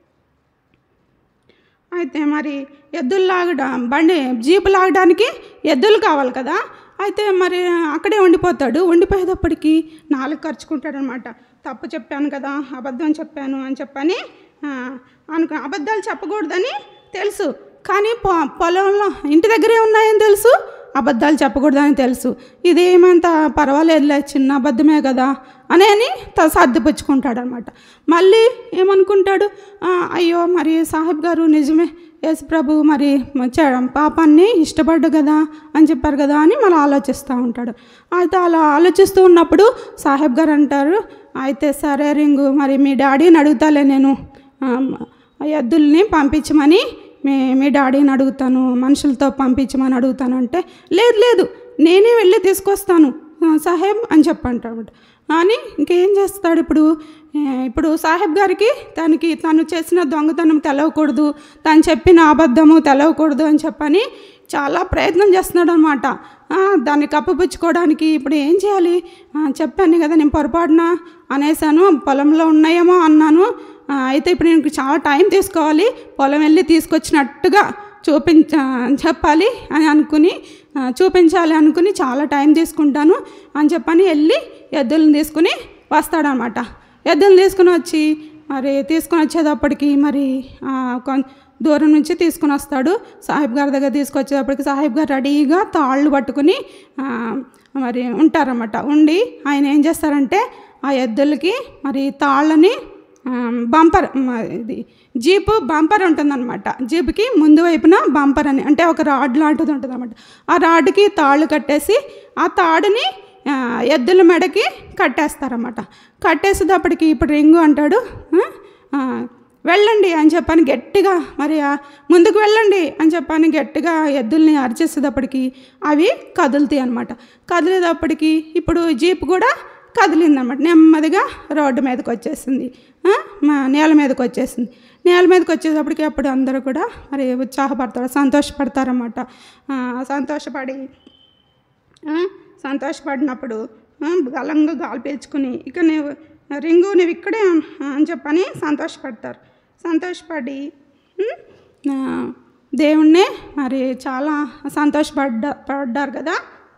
అయితే మరి ఎద్దులు లాగడం బండి జీపు లాగడానికి ఎద్దులు కావాలి కదా అయితే మరి అక్కడే ఉండిపోతాడు ఉండిపోయేటప్పటికి నాలుగు ఖర్చుకుంటాడనమాట తప్పు చెప్పాను కదా అబద్ధం చెప్పాను అని చెప్పని ఆ, అనుకు అబద్ధాలు చెప్పకూడదని తెలుసు కానీ పొ పొలంలో ఇంటి దగ్గరే ఉన్నాయని తెలుసు అబద్ధాలు చెప్పకూడదని తెలుసు ఇదేమంత పర్వాలేదులే చిన్న అబద్ధమే కదా అని అని త- సర్దిపుచ్చుకుంటాడు అనమాట మళ్ళీ ఏమనుకుంటాడు "ఆ, అయ్యో మరి సాహెబ్ గారు నిజమే యేసు ప్రభు మరి చ- పాపాన్ని ఇష్టపడ్డు కదా అని చెప్పారు కదా అని మళ్ళీ ఆలోచిస్తూ ఉంటాడు అయితే అలా ఆలోచిస్తూ ఉన్నప్పుడు సాహెబ్ గారు అంటారు అయితే సరే రింగు మరి మీ డాడీని అడుగుతాలే నేను ఆ, ఆ ఎద్దుల్ని పంపించమని మీ మీ డాడీని అడుగుతాను మనుషులతో పంపించమని అడుగుతాను అంటే లేదు లేదు నేనే వెళ్ళి తీసుకొస్తాను ఆ, సాహెబ్ అని చెప్పంటాడు అని ఇంకేం చేస్తాడు ఇప్పుడు ఏ, ఇప్పుడు సాహెబ్ గారికి తనకి తను చేసిన దొంగతనం తెలవకూడదు తను చెప్పిన అబద్ధము తెలవకూడదు అని చెప్పని చాలా ప్రయత్నం చేస్తున్నాడు అనమాట దాన్ని కప్పిపుచ్చుకోవడానికి ఇప్పుడు ఏం చేయాలి ఆ, చెప్పాను కదా నేను పొరపాటున అనేసాను పొలంలో ఉన్నాయేమో అన్నాను ఆ, అయితే ఇప్పుడు నేను చాలా టైం తీసుకోవాలి పొలం వెళ్ళి తీసుకొచ్చినట్టుగా చూపించ చెప్పాలి అని అనుకుని ఆ, చూపించాలి అనుకుని చాలా టైం తీసుకుంటాను అని చెప్పని వెళ్ళి ఎద్దులను తీసుకుని వస్తాడనమాట ఎద్దులను తీసుకుని వచ్చి మరి తీసుకుని వచ్చేటప్పటికి మరి ఆ, కొన్ దూరం నుంచి తీసుకుని వస్తాడు సాహిబ్ గారి దగ్గర తీసుకొచ్చేటప్పటికి సాహిబ్ గారు రెడీగా తాళ్ళు పట్టుకుని ఆ, మరి ఉంటారన్నమాట ఉండి ఆయన ఏం చేస్తారంటే ఆ ఎద్దులకి మరి తాళ్ళని ఆ, బంపర్ మ, ఇది జీపు బంపర్ ఉంటుందన్నమాట జీపుకి ముందు వైపున బంపర్ అని అంటే ఒక రాడ్ లాంటిది ఉంటుంది అనమాట ఆ రాడ్కి తాళ్ళు కట్టేసి ఆ తాడుని ఆ, ఎద్దుల మెడకి కట్టేస్తారన్నమాట కట్టేసేటప్పటికి ఇప్పుడు రింగు అంటాడు "ఆ, ఆ, వెళ్ళండి అని చెప్పని గట్టిగా మరి ఆ, ముందుకు వెళ్ళండి అని చెప్పని గట్టిగా ఎద్దుల్ని అరిచేసేటప్పటికి అవి కదులుతాయి అనమాట కదిలేటప్పటికి ఇప్పుడు జీప్ కూడా కదిలిందనమాట నెమ్మదిగా రోడ్డు మీదకి వచ్చేసింది ఆ, మా నేల మీదకి వచ్చేసింది నేల మీదకి వచ్చేటప్పటికి అప్పుడు అందరూ కూడా మరి ఉత్సాహపడతారు సంతోషపడతారన్నమాట ఆ, సంతోషపడి ఆ, సంతోషపడినప్పుడు ఆ, బలంగా గాలి పీల్చుకుని ఇక నీవు రింగు నువ్వు ఇక్కడే ఉన్- అని చెప్పని సంతోషపడతారు సంతోషపడి ఉమ్, ఆ, దేవుణ్ణే మరి చాలా సంతోషపడ్డ పడ్డారు కదా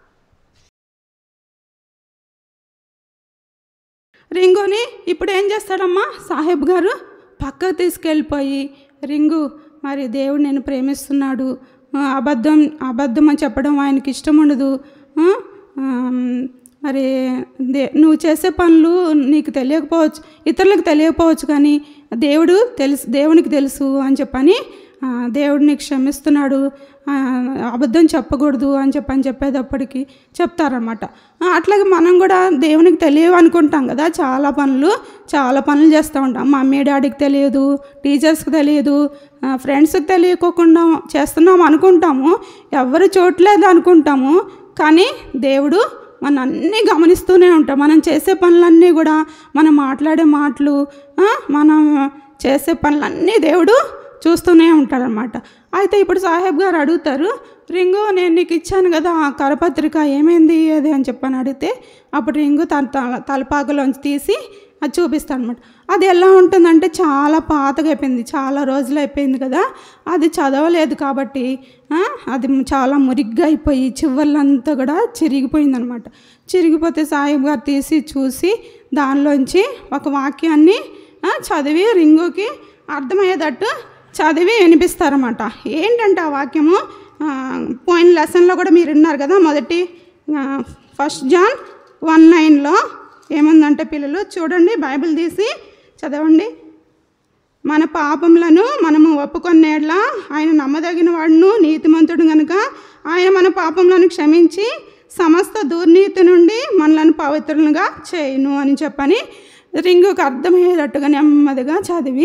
రింగుని ఇప్పుడు ఏం చేస్తాడమ్మా సాహెబ్ గారు పక్కకు తీసుకెళ్ళిపోయి రింగు మరి దేవుడు నేను ప్రేమిస్తున్నాడు ఆ, అబద్ధం అబద్ధం అని చెప్పడం ఆయనకి ఇష్టం ఉండదు ఆ, ఆమ్, మరి దే నువ్వు చేసే పనులు నీకు తెలియకపోవచ్చు ఇతరులకు తెలియకపోవచ్చు కానీ దేవుడు తెలుసు దేవునికి తెలుసు అని చెప్పని ఆ, దేవుడు నీకు క్షమిస్తున్నాడు ఆ, అబద్ధం చెప్పకూడదు అని చెప్పని చెప్పేటప్పటికి చెప్తారన్నమాట ఆ, అట్లాగే మనం కూడా దేవునికి తెలియవు అనుకుంటాం కదా చాలా పనులు చాలా పనులు చేస్తూ ఉంటాం మమ్మీ డాడీకి తెలియదు టీచర్స్కి తెలియదు ఆ, ఫ్రెండ్స్కి తెలియకోకుండా చేస్తున్నాం అనుకుంటాము ఎవరు చూడలేదు అనుకుంటాము కానీ దేవుడు మన అన్నీ గమనిస్తూనే ఉంటాం మనం చేసే పనులన్నీ కూడా మనం మాట్లాడే మాటలు ఆ, మనం చేసే పనులన్నీ దేవుడు చూస్తూనే ఉంటాడనమాట అయితే ఇప్పుడు సాహెబ్ గారు అడుగుతారు రింగు నేను నీకు ఇచ్చాను కదా ఆ కరపత్రిక ఏమైంది అది అని చెప్పని అడిగితే అప్పుడు రింగు తన తల తలపాకులోంచి తీసి అది చూపిస్తాను అనమాట అది ఎలా ఉంటుందంటే చాలా పాతగా అయిపోయింది చాలా రోజులు అయిపోయింది కదా అది చదవలేదు కాబట్టి ఆ, అది చాలా మురిగ్గా అయిపోయి చివర్లంతా కూడా చిరిగిపోయిందనమాట చిరిగిపోతే సాహిబ్ గారు తీసి చూసి దానిలోంచి ఒక వాక్యాన్ని ఆ, చదివి రింగుకి అర్థమయ్యేటట్టు చదివి వినిపిస్తారన్నమాట ఏంటంటే ఆ వాక్యము ఆ, పోయిన లెసన్లో కూడా మీరు విన్నారు కదా మొదటి ఆ, ఫస్ట్ జాన్ వన్ నైన్లో ఏముందంటే పిల్లలు చూడండి బైబిల్ తీసి చదవండి మన పాపములను మనము ఒప్పుకొన్నేట్ల ఆయన నమ్మదగిన వాడును నీతిమంతుడు గనుక ఆయన మన పాపములను క్షమించి సమస్త దుర్నీతి నుండి మనలను పవిత్రులుగా చేయును అని చెప్పని రింగుకు అర్థమయ్యేటట్టుగా నెమ్మదిగా చదివి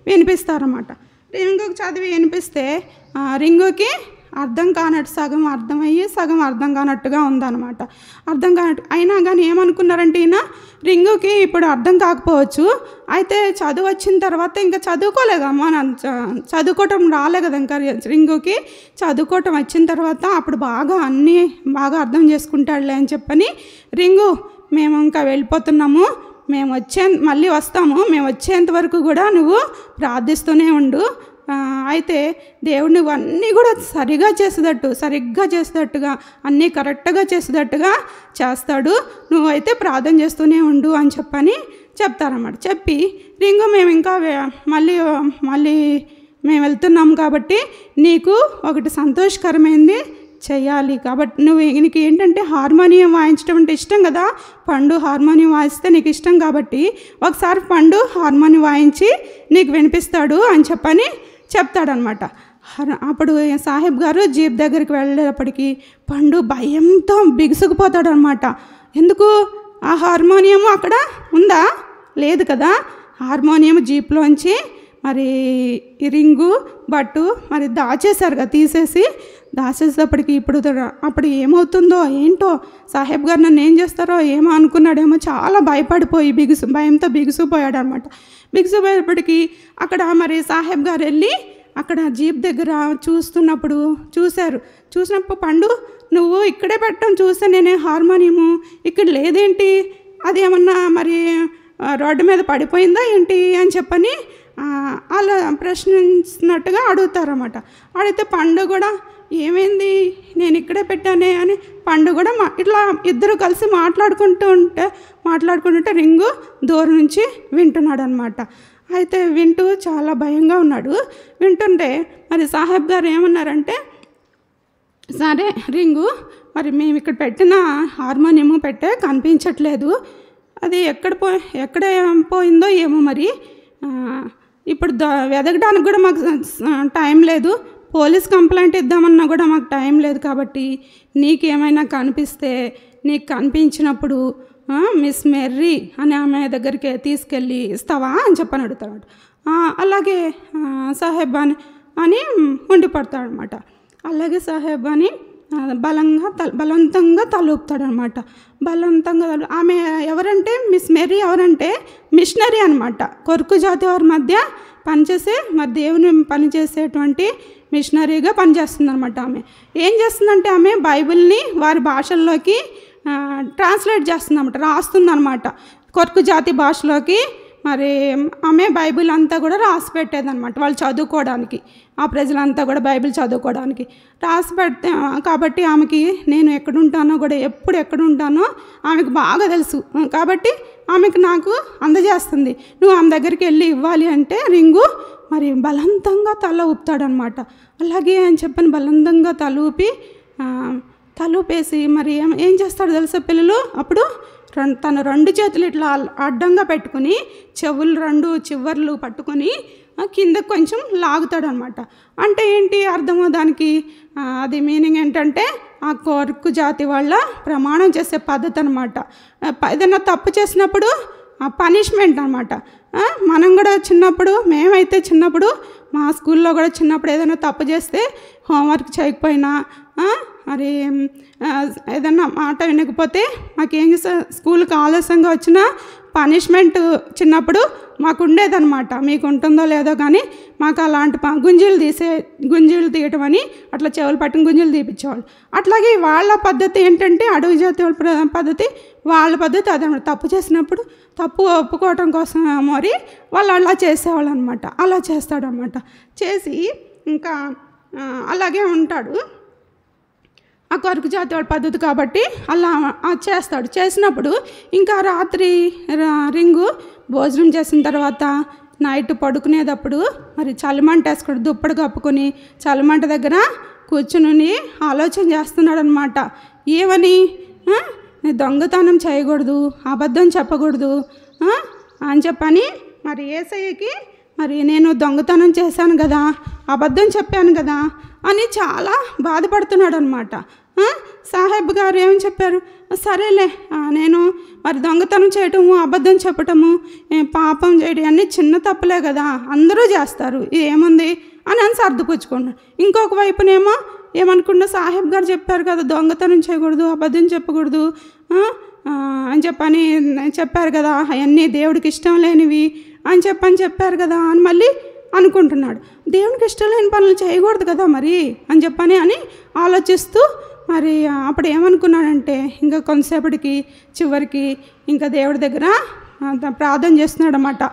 వినిపిస్తారన్నమాట రింగుకి చదివి వినిపిస్తే ఆ, రింగుకి అర్థం కానట్టు సగం అర్థమయ్యి సగం అర్థం కానట్టుగా ఉందన్నమాట అర్థం కానట్టు అయినా కానీ ఏమనుకున్నారంటే ఈయన రింగుకి ఇప్పుడు అర్థం కాకపోవచ్చు అయితే చదువు వచ్చిన తర్వాత ఇంకా చదువుకోలేదమ్మా నా చ- చదువుకోవటం రాలే కదా ఇంకా రింగుకి చదువుకోవటం వచ్చిన తర్వాత అప్పుడు బాగా అన్నీ బాగా అర్థం చేసుకుంటాడులే అని చెప్పని రింగు మేము ఇంకా వెళ్ళిపోతున్నాము మేము వచ్చే మళ్ళీ వస్తాము మేము వచ్చేంత వరకు కూడా నువ్వు ప్రార్థిస్తూనే ఉండు ఆ, అయితే దేవుడు నువ్వు అన్నీ కూడా సరిగా చేసేటట్టు సరిగ్గా చేసేటట్టుగా అన్నీ కరెక్ట్గా చేసేటట్టుగా చేస్తాడు నువ్వైతే ప్రార్థన చేస్తూనే ఉండు అని చెప్పని చెప్తారన్నమాట చెప్పి రింగు మేము ఇంకా వే- మళ్ళీ మళ్ళీ మేము వెళ్తున్నాం కాబట్టి నీకు ఒకటి సంతోషకరమైంది చెయ్యాలి కాబట్టి నువ్వు నీకు ఏంటంటే హార్మోనియం వాయించడం అంటే ఇష్టం కదా పండు హార్మోనియం వాయిస్తే నీకు ఇష్టం కాబట్టి ఒకసారి పండు హార్మోనియం వాయించి నీకు వినిపిస్తాడు అని చెప్పని చెప్తాడనమాట హర- అప్పుడు సాహెబ్ గారు జీప్ దగ్గరికి వెళ్ళేటప్పటికి పండు భయంతో బిగుసుకుపోతాడనమాట ఎందుకు ఆ హార్మోనియం అక్కడ ఉందా లేదు కదా హార్మోనియం జీప్లోంచి మరి ఈ రింగు బట్టు మరి దాచేశారు కదా తీసేసి దాచేసేటప్పటికి ఇప్పుడు ద- అప్పుడు ఏమవుతుందో ఏంటో సాహెబ్ గారు నన్ను ఏం చేస్తారో ఏమో అనుకున్నాడేమో చాలా భయపడిపోయి బిగుసు భయంతో బిగుసిపోయాడు అనమాట బిగుసిపోయేటప్పటికి అక్కడ మరి సాహెబ్ గారు వెళ్ళి అక్కడ జీప్ దగ్గర చూస్తున్నప్పుడు చూశారు చూసినప్పుడు పండు నువ్వు ఇక్కడే పెట్టడం చూస్తే నేనే హార్మోనియము ఇక్కడ లేదేంటి అది ఏమన్నా మరి ఆ, రోడ్డు మీద పడిపోయిందా ఏంటి అని చెప్పని ఆ, అలా ప్రశ్నించినట్టుగా అడుగుతారన్నమాట అడిగితే పండు కూడా ఏమైంది నేను ఇక్కడే పెట్టానే అని పండు కూడా మా ఇట్లా ఇద్దరు కలిసి మాట్లాడుకుంటూ ఉంటే మాట్లాడుకుంటుంటే రింగు దూరం నుంచి వింటున్నాడు అనమాట అయితే వింటూ చాలా భయంగా ఉన్నాడు వింటుంటే మరి సాహెబ్ గారు ఏమన్నారంటే సరే రింగు మరి మేము ఇక్కడ పెట్టిన హార్మోనియము పెట్టే కనిపించట్లేదు అది ఎక్కడ పో ఎక్కడ పోయిందో ఏమో మరి ఆ, ఇప్పుడు ద వెతకడానికి కూడా మాకు స- టైం లేదు పోలీస్ కంప్లైంట్ ఇద్దామన్నా కూడా మాకు టైం లేదు కాబట్టి నీకేమైనా కనిపిస్తే నీకు కనిపించినప్పుడు ఆ, మిస్ మెర్రీ అనే ఆమె దగ్గరికి తీసుకెళ్ళి ఇస్తావా అని చెప్పని అడుగుతాడు "ఆ, అలాగే ఆ, సాహెబ్ అని అని ఉండిపడతాడు అనమాట అలాగే సాహెబ్ అని ఆ, బలంగా తల బలవంతంగా తలూపుతాడనమాట బలవంతంగా తలు ఆమె ఎవరంటే మిస్ మెరీ ఎవరంటే మిషనరీ అనమాట కొరుకు జాతి వారి మధ్య పనిచేసే మరి దేవుని పనిచేసేటువంటి మిషనరీగా పనిచేస్తుంది అనమాట ఆమె ఏం చేస్తుందంటే ఆమె బైబిల్ని వారి భాషల్లోకి ఆ, ట్రాన్స్లేట్ చేస్తుంది అనమాట రాస్తుంది అనమాట కొరుకు జాతి భాషలోకి మరి ఆమె బైబిల్ అంతా కూడా రాసి పెట్టేదన్నమాట వాళ్ళు చదువుకోవడానికి ఆ ప్రజలంతా కూడా బైబిల్ చదువుకోవడానికి రాసి పెడితే కాబట్టి ఆమెకి నేను ఎక్కడుంటానో కూడా ఎప్పుడు ఎక్కడుంటానో ఆమెకు బాగా తెలుసు కాబట్టి ఆమెకు నాకు అందజేస్తుంది నువ్వు ఆమె దగ్గరికి వెళ్ళి ఇవ్వాలి అంటే రింగు మరి బలవంతంగా తల ఊపుతాడనమాట అలాగే అని చెప్పని బలవంతంగా తల ఊపి ఆ, తలూపేసి మరి ఏం ఏం చేస్తాడు తెలుసా పిల్లలు అప్పుడు రెండు తన రెండు చేతులు ఇట్లా అల్- అడ్డంగా పెట్టుకుని చెవులు రెండు చివర్లు పట్టుకొని ఆ, కిందకు కొంచెం లాగుతాడు అనమాట అంటే ఏంటి అర్థము దానికి ఆ, అది మీనింగ్ ఏంటంటే ఆ కొరుకు జాతి వాళ్ళ ప్రమాణం చేసే పద్ధతి అనమాట ఏదైనా తప్పు చేసినప్పుడు ఆ పనిష్మెంట్ అనమాట మనం కూడా చిన్నప్పుడు మేమైతే చిన్నప్పుడు మా స్కూల్లో కూడా చిన్నప్పుడు ఏదైనా తప్పు చేస్తే హోంవర్క్ చేయకపోయినా ఆ, మరి ఆ, ఏదన్నా మాట వినకపోతే మాకేం చేస్తా స్కూల్కి ఆలస్యంగా వచ్చిన పనిష్మెంట్ చిన్నప్పుడు మాకు ఉండేదన్నమాట మీకు ఉంటుందో లేదో కానీ మాకు అలాంటి ప- గుంజీలు తీసే గుంజీలు తీయటం అని అట్లా చెవులు పట్టుకుని గుంజీలు తీపించేవాళ్ళు అట్లాగే వాళ్ళ పద్ధతి ఏంటంటే అడవి జాతి వాళ్ళ ప్ర- పద్ధతి వాళ్ళ పద్ధతి అదనమాట తప్పు చేసినప్పుడు తప్పు ఒప్పుకోవటం కోసం మరి వాళ్ళు అలా చేసేవాళ్ళు అనమాట అలా చేస్తాడనమాట చేసి ఇంకా ఆ, అలాగే ఉంటాడు ఆ కొరకు జాతి వాళ్ళ పద్ధతి కాబట్టి అలా ఆ చేస్తాడు చేసినప్పుడు ఇంకా రాత్రి రా- రింగు భోజనం చేసిన తర్వాత నైట్ పడుకునేటప్పుడు మరి చలిమంట వేసుకుని దుప్పటి కప్పుకొని చలిమంట దగ్గర కూర్చుని ఆలోచన చేస్తున్నాడు అనమాట ఏమని ఆ? నేను దొంగతనం చేయకూడదు అబద్ధం చెప్పకూడదు ఆ? అని చెప్పని మరి ఏసయ్యకి మరి నేను దొంగతనం చేశాను కదా అబద్ధం చెప్పాను కదా అని చాలా బాధపడుతున్నాడు అనమాట ఆ? సాహెబ్ గారు ఏమని చెప్పారు సరేలే ఆ, నేను మరి దొంగతనం చేయటము అబద్ధం చెప్పటము ఏ, పాపం చేయడం అన్నీ చిన్న తప్పులే కదా అందరూ చేస్తారు ఇది ఏముంది అని అని సర్దుపుచ్చుకున్నాను ఇంకొక వైపునేమో ఏమనుకున్నా సాహెబ్ గారు చెప్పారు కదా దొంగతనం చేయకూడదు అబద్ధం చెప్పకూడదు ఆ, ఆ, అని చెప్పని చెప్పారు కదా అవన్నీ దేవుడికి ఇష్టం లేనివి అని చెప్పని చెప్పారు కదా అని మళ్ళీ అనుకుంటున్నాడు దేవునికి ఇష్టం లేని పనులు చేయకూడదు కదా మరి అని చెప్పని అని ఆలోచిస్తూ మరి అప్పుడు ఏమనుకున్నాడంటే ఇంకా కొంతసేపటికి చివరికి ఇంకా దేవుడి దగ్గర ఆ, త- ప్రార్థన చేస్తున్నాడు అన్నమాట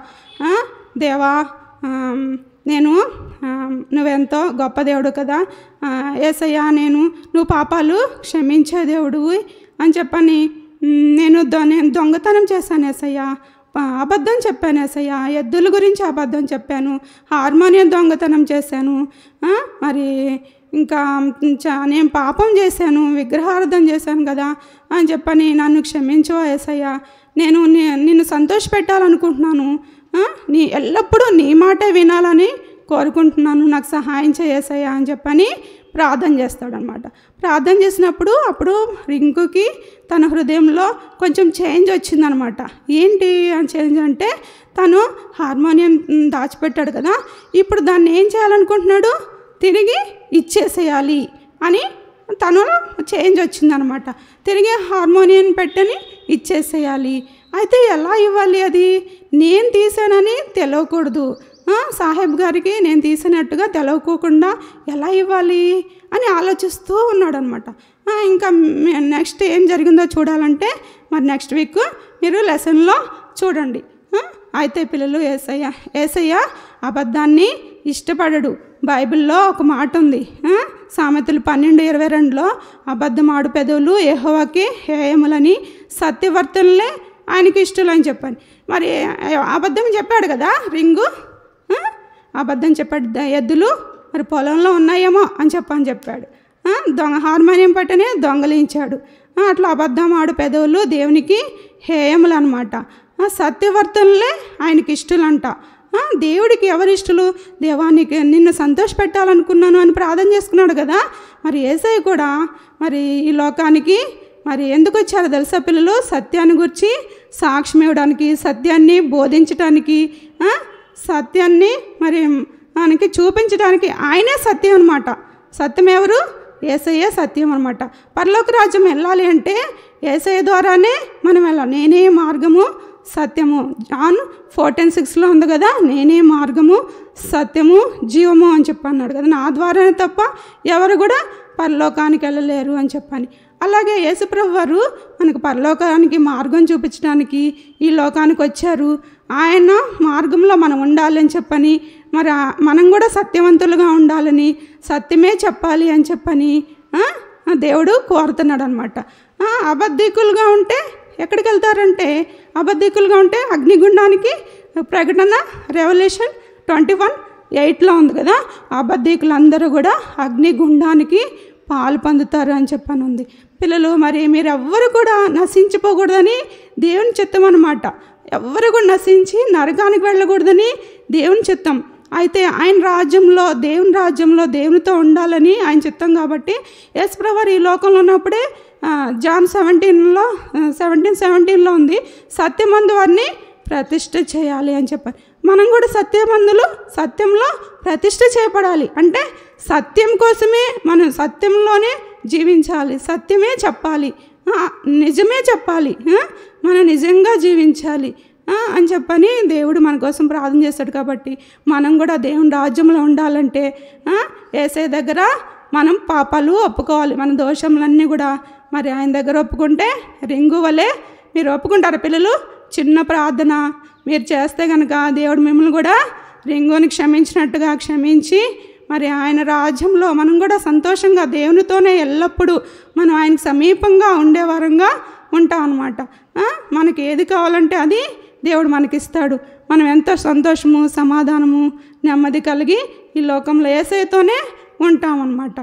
దేవా ఆమ్, నేను ఆమ్, నువ్వెంతో గొప్ప దేవుడు కదా ఆ, ఏసయ్యా నేను నువ్వు పాపాలు క్షమించే దేవుడు అని చెప్పని "మ్, నేను దొ నేను దొంగతనం చేశాను ఏసయ్యా ప- అబద్ధం చెప్పాను ఏసయ్యా ఎద్దుల గురించి అబద్ధం చెప్పాను హార్మోనియం దొంగతనం చేశాను ఆ, మరి ఇంకా చ- నేను పాపం చేశాను విగ్రహార్థం చేశాను కదా అని చెప్పని నన్ను క్షమించవా ఏసయ్యా నేను ని- నిన్ను సంతోషపెట్టాలనుకుంటున్నాను ఆ, నీ ఎల్లప్పుడూ నీ మాటే వినాలని కోరుకుంటున్నాను నాకు సహాయం చేయేసయ్యా అని చెప్పని ప్రార్థన చేస్తాడనమాట ప్రార్థన చేసినప్పుడు అప్పుడు రింకుకి తన హృదయంలో కొంచెం చేంజ్ వచ్చిందనమాట ఏంటి ఆ చేంజ్ అంటే తను హార్మోనియం మ్, దాచిపెట్టాడు కదా ఇప్పుడు దాన్ని ఏం చేయాలనుకుంటున్నాడు తిరిగి ఇచ్చేసేయాలి అని తనలో చేంజ్ వచ్చిందనమాట తిరిగి హార్మోనియం పెట్టని ఇచ్చేసేయాలి అయితే ఎలా ఇవ్వాలి అది నేను తీసానని తెలియకూడదు ఆ, సాహెబ్ గారికి నేను తీసినట్టుగా తెలవకోకుండా ఎలా ఇవ్వాలి అని ఆలోచిస్తూ ఉన్నాడనమాట ఇంకా నెక్స్ట్ ఏం జరిగిందో చూడాలంటే మరి నెక్స్ట్ వీక్ మీరు లెసన్లో చూడండి ఆ, అయితే పిల్లలు ఏసయ్య ఏసయ్య అబద్ధాన్ని ఇష్టపడడు బైబిల్లో ఒక మాట ఉంది ఆ, సామెతలు పన్నెండు ఇరవై రెండులో అబద్ధం ఆడు పెదవులు యెహోవాకి హేయములని సత్యవర్తనలే ఆయనకి ఇష్టలు అని చెప్పాను మరి అబద్ధం చెప్పాడు కదా రింగు ఆ, అబద్ధం చెప్పాడు ద- ఎద్దులు మరి పొలంలో ఉన్నాయేమో అని చెప్పని చెప్పాడు ఆ, దొంగ హార్మోనియం పట్టనే దొంగలించాడు ఆ, అట్లా అబద్ధం ఆడు పెదవులు దేవునికి హేయములు అనమాట సత్యవర్తనలే ఆయనకి ఇష్టలంట ఆ, దేవుడికి ఎవరి ఇష్టలు దేవానికి నిన్ను సంతోష పెట్టాలనుకున్నాను అని ప్రార్థన చేసుకున్నాడు కదా మరి ఏసై కూడా మరి ఈ లోకానికి మరి ఎందుకు వచ్చారో తెలుసా పిల్లలు సత్యాన్ని గురించి సాక్ష్యం ఇవ్వడానికి సత్యాన్ని బోధించడానికి ఆ, సత్యాన్ని మరి మనకి చూపించడానికి ఆయనే సత్యం అనమాట సత్యం ఎవరు ఏసయ్యే సత్యం అనమాట పరలోక రాజ్యం వెళ్ళాలి అంటే ఏసయ్య ద్వారానే మనం వెళ్ళాలి నేనే మార్గము సత్యము జాన్ ఫోర్టీన్ సిక్స్లో ఉంది కదా నేనే మార్గము సత్యము జీవము అని చెప్పి అన్నాడు కదా నా ద్వారానే తప్ప ఎవరు కూడా పరలోకానికి వెళ్ళలేరు అని చెప్పని అలాగే యేసుప్రభు వారు మనకు పరలోకానికి మార్గం చూపించడానికి ఈ లోకానికి వచ్చారు ఆయన మార్గంలో మనం ఉండాలని చెప్పని మరి ఆ- మనం కూడా సత్యవంతులుగా ఉండాలని సత్యమే చెప్పాలి అని చెప్పని ఆ, ఆ దేవుడు కోరుతున్నాడు అనమాట అబద్ధికులుగా ఉంటే ఎక్కడికి వెళ్తారంటే అబద్ధికులుగా ఉంటే అగ్నిగుండానికి ప్రకటన రెవల్యూషన్ ట్వంటీ వన్ ఎయిట్లో ఉంది కదా అబద్ధికులందరూ కూడా అగ్నిగుండానికి పాలు పొందుతారు అని చెప్పని ఉంది పిల్లలు మరి మీరు ఎవ్వరు కూడా నశించిపోకూడదని దేవుని చిత్తం అనమాట ఎవ్వరు కూడా నశించి నరకానికి వెళ్ళకూడదని దేవుని చిత్తం అయితే ఆయన రాజ్యంలో దేవుని రాజ్యంలో దేవునితో ఉండాలని ఆయన చిత్తం కాబట్టి యేసుప్రభు ఈ లోకంలో ఉన్నప్పుడే ఆ, జాన్ సెవెంటీన్లో సెవెంటీన్ సెవెంటీన్లో ఉంది సత్యమందు వారిని ప్రతిష్ఠ చేయాలి అని చెప్పారు మనం కూడా సత్యమందులు సత్యంలో ప్రతిష్ఠ చేయబడాలి అంటే సత్యం కోసమే మనం సత్యంలోనే జీవించాలి సత్యమే చెప్పాలి ఆ, నిజమే చెప్పాలి ఆ, మనం నిజంగా జీవించాలి ఆ, అని చెప్పని దేవుడు మన కోసం ప్రార్థన చేస్తాడు కాబట్టి మనం కూడా దేవుని రాజ్యంలో ఉండాలంటే ఆ, ఏసై దగ్గర మనం పాపాలు ఒప్పుకోవాలి మన దోషములన్నీ కూడా మరి ఆయన దగ్గర ఒప్పుకుంటే రింగు వలె మీరు ఒప్పుకుంటారు పిల్లలు చిన్న ప్రార్థన మీరు చేస్తే కనుక దేవుడు మిమ్మల్ని కూడా రింగుని క్షమించినట్టుగా క్షమించి మరి ఆయన రాజ్యంలో మనం కూడా సంతోషంగా దేవునితోనే ఎల్లప్పుడూ మనం ఆయనకు సమీపంగా ఉండే వారంగా ఉంటాం అనమాట మనకి ఏది కావాలంటే అది దేవుడు మనకిస్తాడు మనం ఎంతో సంతోషము సమాధానము నెమ్మది కలిగి ఈ లోకంలో ఏసైతోనే ఉంటామన్నమాట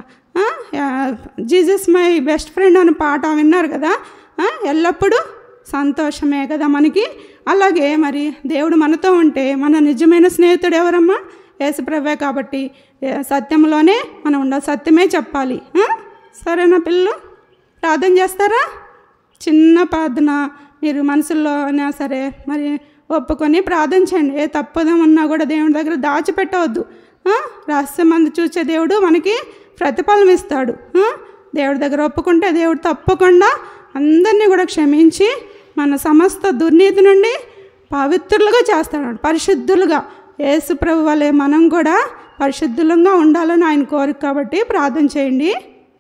జీసస్ మై బెస్ట్ ఫ్రెండ్ అనే పాట విన్నారు కదా ఆ, ఎల్లప్పుడూ సంతోషమే కదా మనకి అలాగే మరి దేవుడు మనతో ఉంటే మన నిజమైన స్నేహితుడు ఎవరమ్మా యేసుప్రభే కాబట్టి ఏ, సత్యంలోనే మనం ఉండాలి సత్యమే చెప్పాలి ఆ? సరేనా పిల్లలు ప్రార్థన చేస్తారా చిన్న ప్రార్థన మీరు మనసులో అయినా సరే మరి ఒప్పుకొని ప్రార్థన చేయండి ఏ తప్పుదం ఉన్నా కూడా దేవుడి దగ్గర దాచిపెట్టవద్దు ఆ? రహస్యమందు చూసే దేవుడు మనకి ప్రతిఫలం ఇస్తాడు ఆ? దేవుడి దగ్గర ఒప్పుకుంటే దేవుడు తప్పకుండా అందరినీ కూడా క్షమించి మన సమస్త దుర్నీతి నుండి పవిత్రులుగా చేస్తాడు పరిశుద్ధులుగా యేసు ప్రభు వలె మనం కూడా పరిశుద్ధులంగా ఉండాలని ఆయన కోరిక కాబట్టి ప్రార్థన చేయండి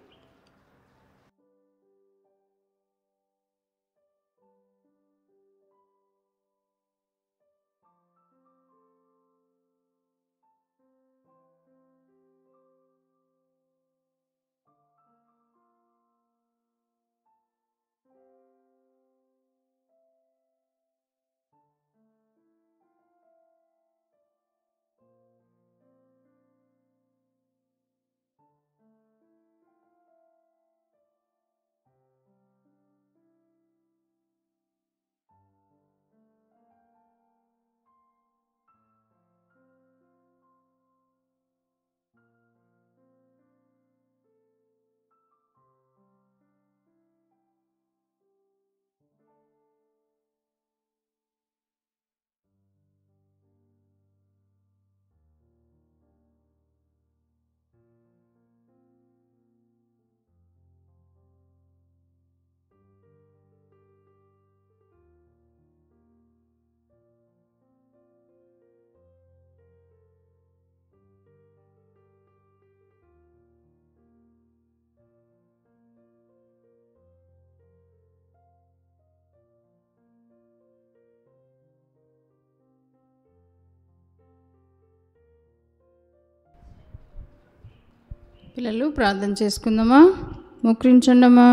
పిల్లలు ప్రార్థన చేసుకుందామా మొక్కరించండమ్మా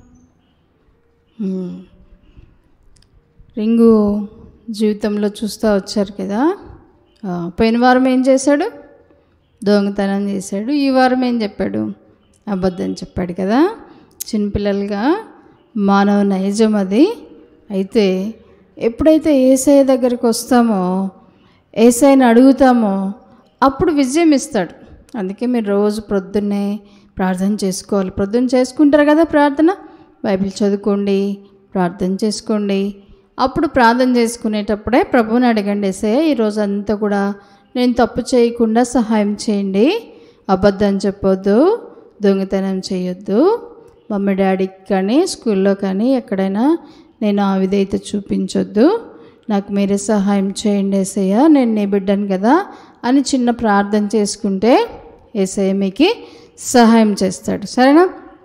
ఉమ్. రింగు జీవితంలో చూస్తూ వచ్చారు కదా ఆ, పోయిన వారం ఏం చేశాడు దొంగతనం చేశాడు ఈ వారం ఏం చెప్పాడు అబద్ధం చెప్పాడు కదా చిన్నపిల్లలుగా మానవ నైజం అది అయితే ఎప్పుడైతే ఏసఐ దగ్గరికి వస్తామో ఏసఐని అడుగుతామో అప్పుడు విజయం ఇస్తాడు అందుకే మీరు రోజు ప్రొద్దున్నే ప్రార్థన చేసుకోవాలి ప్రొద్దున చేసుకుంటారు కదా ప్రార్థన బైబిల్ చదువుకోండి ప్రార్థన చేసుకోండి అప్పుడు ప్రార్థన చేసుకునేటప్పుడే ప్రభువుని అడగండి ఏసయ్య ఈరోజు అంతా కూడా నేను తప్పు చేయకుండా సహాయం చేయండి అబద్ధం చెప్పొద్దు దొంగతనం చేయొద్దు మమ్మీ డాడీకి కానీ స్కూల్లో కానీ ఎక్కడైనా నేను ఆ విధేయత చూపించొద్దు నాకు మీరే సహాయం చేయండి ఏసయ్య నేను నీ బిడ్డను కదా అని చిన్న ప్రార్థన చేసుకుంటే ఏసయ్య మీకు సహాయం చేస్తాడు సరేనా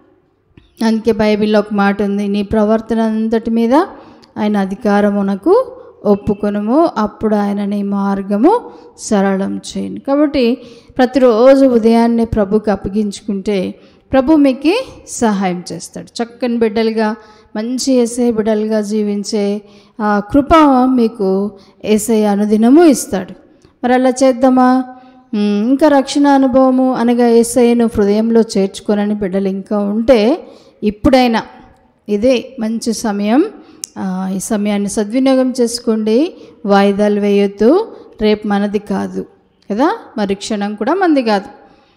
అందుకే బైబిల్లో ఒక మాట ఉంది నీ ప్రవర్తన అంతటి మీద ఆయన అధికారమునకు ఒప్పుకొనుము అప్పుడు ఆయన నీ మార్గము సరళం చేయను కాబట్టి ప్రతిరోజు ఉదయాన్నే ప్రభుకి అప్పగించుకుంటే ప్రభు మీకు సహాయం చేస్తాడు చక్కని బిడ్డలుగా మంచి ఏసై బిడ్డలుగా జీవించే ఆ కృప మీకు ఏసై అనుదినము ఇస్తాడు మరి అలా చేద్దామా ఉమ్, ఇంకా రక్షణ అనుభవము అనగా ఏసైను హృదయంలో చేర్చుకోనని బిడ్డలు ఇంకా ఉంటే ఇప్పుడైనా ఇదే మంచి సమయం ఆ, ఈ సమయాన్ని సద్వినియోగం చేసుకోండి వాయిదాలు వేయొద్దు రేపు మనది కాదు కదా మరి క్షణం కూడా మనది కాదు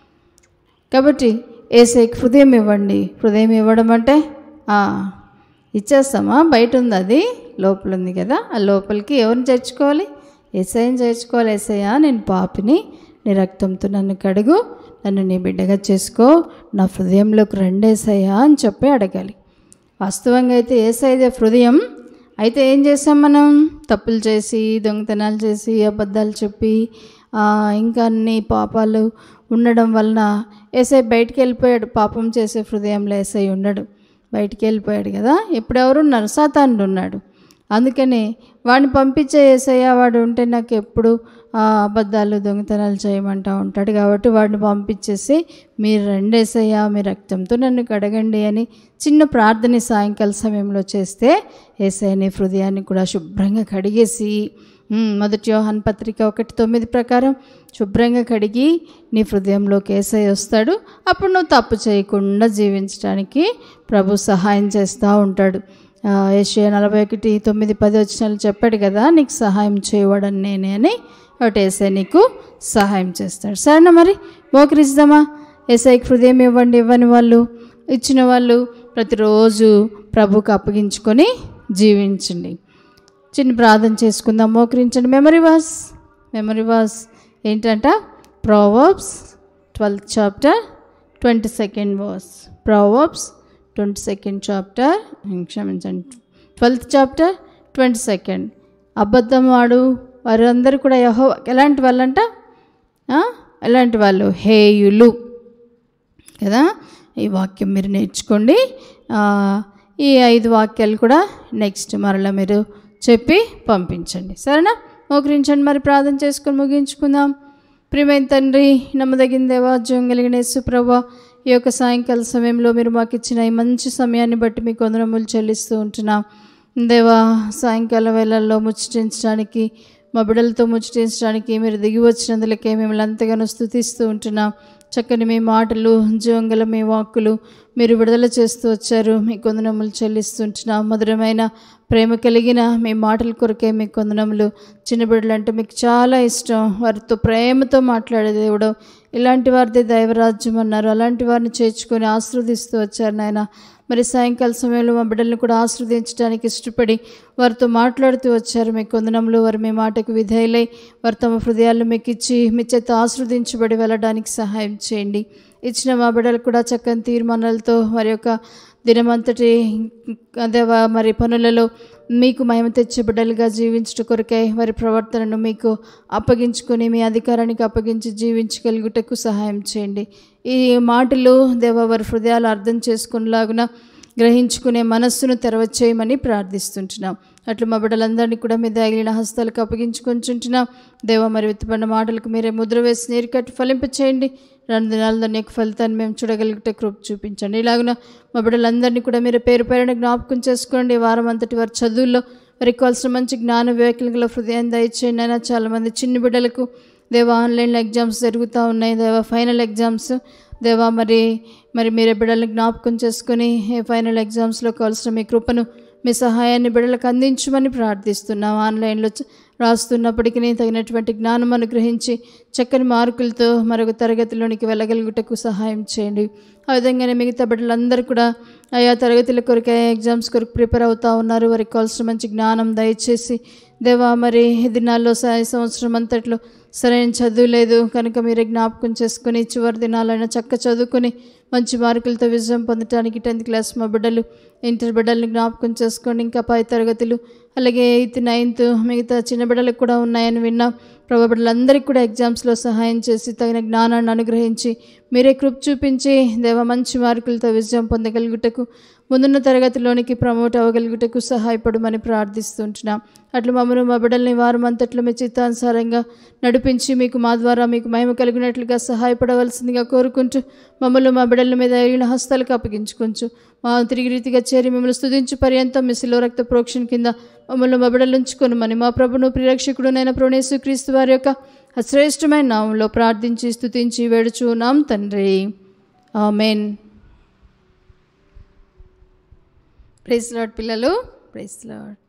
కాబట్టి ఏసైకి హృదయం ఇవ్వండి హృదయం ఇవ్వడం అంటే ఆ, ఇచ్చేస్తామా బయట ఉంది అది లోపల ఉంది కదా ఆ లోపలికి ఎవరిని చేర్చుకోవాలి ఏసైని చేర్చుకోవాలి ఏసయ్యా నేను పాపిని నీ రక్తంతో నన్ను కడుగు నన్ను నీ బిడ్డగా చేసుకో నా హృదయంలోకి రెండేసయ్యా అని చెప్పి అడగాలి వాస్తవంగా అయితే ఏసైదే హృదయం అయితే ఏం చేసాం మనం తప్పులు చేసి దొంగతనాలు చేసి అబద్ధాలు చెప్పి ఆ, ఇంకా అన్ని పాపాలు ఉండడం వలన ఏసై బయటికి వెళ్ళిపోయాడు పాపం చేసే హృదయంలో ఏసై ఉండడు బయటికి వెళ్ళిపోయాడు కదా ఇప్పుడు ఎవరు ఉన్నారు సాతానుడు ఉన్నాడు అందుకని వాడిని పంపించే ఏసయ్య వాడు ఉంటే నాకు ఎప్పుడు ఆ, అబద్ధాలు దొంగతనాలు చేయమంటా ఉంటాడు కాబట్టి వాడిని పంపించేసి మీరు రెండేసయ్యా మీ రక్తంతో నన్ను కడగండి అని చిన్న ప్రార్థన సాయంకాల సమయంలో చేస్తే ఏసయ్యని హృదయాన్ని కూడా శుభ్రంగా కడిగేసి ఉమ్, మొదటి యోహాన్ పత్రిక ఒకటి తొమ్మిది ప్రకారం శుభ్రంగా కడిగి నీ హృదయంలోకి ఏసై వస్తాడు అప్పుడు నువ్వు తప్పు చేయకుండా జీవించడానికి ప్రభు సహాయం చేస్తూ ఉంటాడు ఆ, ఏషియా నలభై ఒకటి తొమ్మిది పది వచ్చినాలు చెప్పాడు కదా నీకు సహాయం చేయవాడని నేనే అని ఒకటి ఏసై నీకు సహాయం చేస్తాడు సరేనా మరి మోకరిద్దామా ఏసైకి హృదయం ఇవ్వండి ఇవ్వని వాళ్ళు ఇచ్చిన వాళ్ళు ప్రతిరోజు ప్రభుకు అప్పగించుకొని జీవించండి చిన్న ప్రార్థన చేసుకుందాం మోకరించండి మెమరీ వాస్ మెమరీ వాస్ ఏంటంట Proverbs twelfth chapter twenty second verse Proverbs twenty second chapter క్షమించండి ట్వెల్త్ చాప్టర్ ట్వంటీ సెకండ్ అబద్ధం వాడు వారందరూ కూడా యహో ఎలాంటి వాళ్ళంట ఆ? ఎలాంటి వాళ్ళు హేయులు కదా ఈ వాక్యం మీరు నేర్చుకోండి ఆ, ఈ ఐదు వాక్యాలు కూడా నెక్స్ట్ మరలా మీరు చెప్పి పంపించండి సరేనా మోకరించండి మరి ప్రార్థన చేసుకొని ముగించుకుందాం ప్రియమైన తండ్రి నమ్మదగిన దేవాజ్యం కలిగిన యేసు ప్రభా ఈ యొక్క సాయంకాల సమయంలో మీరు మాకు ఇచ్చిన ఈ మంచి సమయాన్ని బట్టి మీకు వందనములు చెల్లిస్తూ ఉంటున్నాం దేవా సాయంకాల వేళల్లో ముచ్చటించడానికి మా బిడ్డలతో ముచ్చటించడానికి మీరు దిగి వచ్చినందులకే మిమ్మల్ని ఎంతగానో స్థుతిస్తూ ఉంటున్నాం చక్కని మీ మాటలు జీవంగల మీ వాక్కులు మీరు విడుదల చేస్తూ వచ్చారు మీ కొందనములు చెల్లిస్తుంటున్నాం మధురమైన ప్రేమ కలిగిన మీ మాటల కొరకే మీ కొందనములు చిన్న బిడ్డలు అంటే మీకు చాలా ఇష్టం వారితో ప్రేమతో మాట్లాడే దేవుడు ఇలాంటి వారిదే దైవరాజ్యం అన్నారు అలాంటి వారిని చేర్చుకొని ఆశీర్వదిస్తూ వచ్చారు నాయన మరి సాయంకాల సమయంలో మా బిడ్డలను కూడా ఆశీర్వదించడానికి ఇష్టపడి వారితో మాట్లాడుతూ వచ్చారు మీ కొందనంలో వారు మీ మాటకు విధేయులై వారు తమ హృదయాలు మీకు ఇచ్చి మీ చేత ఆశీర్వదించబడి వెళ్ళడానికి సహాయం చేయండి ఇచ్చిన మా బిడ్డలు కూడా చక్కని తీర్మానాలతో వారి యొక్క దినమంతటి అదే వా- మరి పనులలో మీకు మహిమ తెచ్చే బిడ్డలుగా జీవించుట కొరకై వారి ప్రవర్తనను మీకు అప్పగించుకొని మీ అధికారానికి అప్పగించి జీవించగలుగుటకు సహాయం చేయండి ఈ మాటలు దేవ వారి హృదయాలు అర్థం చేసుకునేలాగున గ్రహించుకునే మనస్సును తెరవచ్చేయమని ప్రార్థిస్తుంటున్నాం అట్లు మా బిడ్డలందరినీ కూడా మీ దగిలిన హస్తాలకు అప్పగించుకుంటుంటున్నాం దేవ మరి విత్తబడిన మాటలకు మీరే ముద్ర వేసి నీరు కట్టి ఫలింపచేయండి రెండు దినాలు దాని యొక్క ఫలితాన్ని మేము చూడగలిగితే కృప చూపించండి ఇలాగున మా బిడ్డలందరినీ కూడా మీరు పేరు పేరున జ్ఞాపకం చేసుకోండి ఈ వారం అంతటి వారి చదువుల్లో వారికి కావాల్సిన మంచి జ్ఞాన వివేకలు గల హృదయం దయచేయండి అయినా చాలామంది చిన్న బిడ్డలకు దేవా ఆన్లైన్లో ఎగ్జామ్స్ జరుగుతూ ఉన్నాయి దేవా ఫైనల్ ఎగ్జామ్స్ దేవా మరి మరి మీరే బిడ్డలను జ్ఞాపకం చేసుకుని ఈ ఫైనల్ ఎగ్జామ్స్లో కావాల్సిన మీ కృపను మీ సహాయాన్ని బిడ్డలకు అందించమని ప్రార్థిస్తున్నాం ఆన్లైన్లో చ- రాస్తున్నప్పటికీ తగినటువంటి జ్ఞానం అనుగ్రహించి చక్కని మార్కులతో మరొక తరగతిలోనికి వెళ్ళగలుగుటకు సహాయం చేయండి ఆ విధంగానే మిగతా బిడ్డలందరూ కూడా ఆయా తరగతుల కొరకు ఆయా ఎగ్జామ్స్ కొరకు ప్రిపేర్ అవుతూ ఉన్నారు వారికి కావాల్సిన మంచి జ్ఞానం దయచేసి దేవా మరి ఈ దినాల్లో స- ఈ సంవత్సరం అంతట్లో సరైన చదువు లేదు కనుక మీరే జ్ఞాపకం చేసుకుని చివరి దినాలైనా చక్క చదువుకొని మంచి మార్కులతో విజయం పొందడానికి టెన్త్ క్లాస్ మా బిడ్డలు ఇంటర్ బిడ్డల్ని జ్ఞాపకం చేసుకోండి ఇంకా పై తరగతులు అలాగే ఎయిత్ నైన్త్ మిగతా చిన్న బిడ్డలకు కూడా ఉన్నాయని విన్నాం ప్రభు బిడ్డలందరికీ కూడా ఎగ్జామ్స్లో సహాయం చేసి తగిన జ్ఞానాన్ని అనుగ్రహించి మీరే కృప చూపించి దేవ మంచి మార్కులతో విజయం పొందగలుగుటకు ముందున్న తరగతిలోనికి ప్రమోట్ అవ్వగలుగుటకు సహాయపడమని ప్రార్థిస్తుంటున్నాం అట్లా మమ్మల్ని మా బిడ్డల్ని వారం అంతట్లో మీ చిత్తానుసారంగా నడిపించి మీకు మా ద్వారా మీకు మహిమ కలిగినట్లుగా సహాయపడవలసిందిగా కోరుకుంటూ మమ్మల్ని మా బిడ్డల మీద అయిన హస్తాలకు అప్పగించుకొంచు మా తిరిగి రీతిగా చేరి మిమ్మల్ని స్తుతించు పర్యంతం మీ శిలో రక్త ప్రోక్షణ కింద మమ్మల్ని మా బిడ్డలు ఉంచుకొనుమని మా ప్రభును ప్రిరక్షకుడు నైన ప్రణేశు క్రీస్తు వారి యొక్క అశ్రేష్టమైన నామంలో ప్రార్థించి స్తుతించి వేడుచున్నాం తండ్రి ఆమెన్ ప్రైస్ లాడ్ పిల్లలు ప్రైస్ లాడ్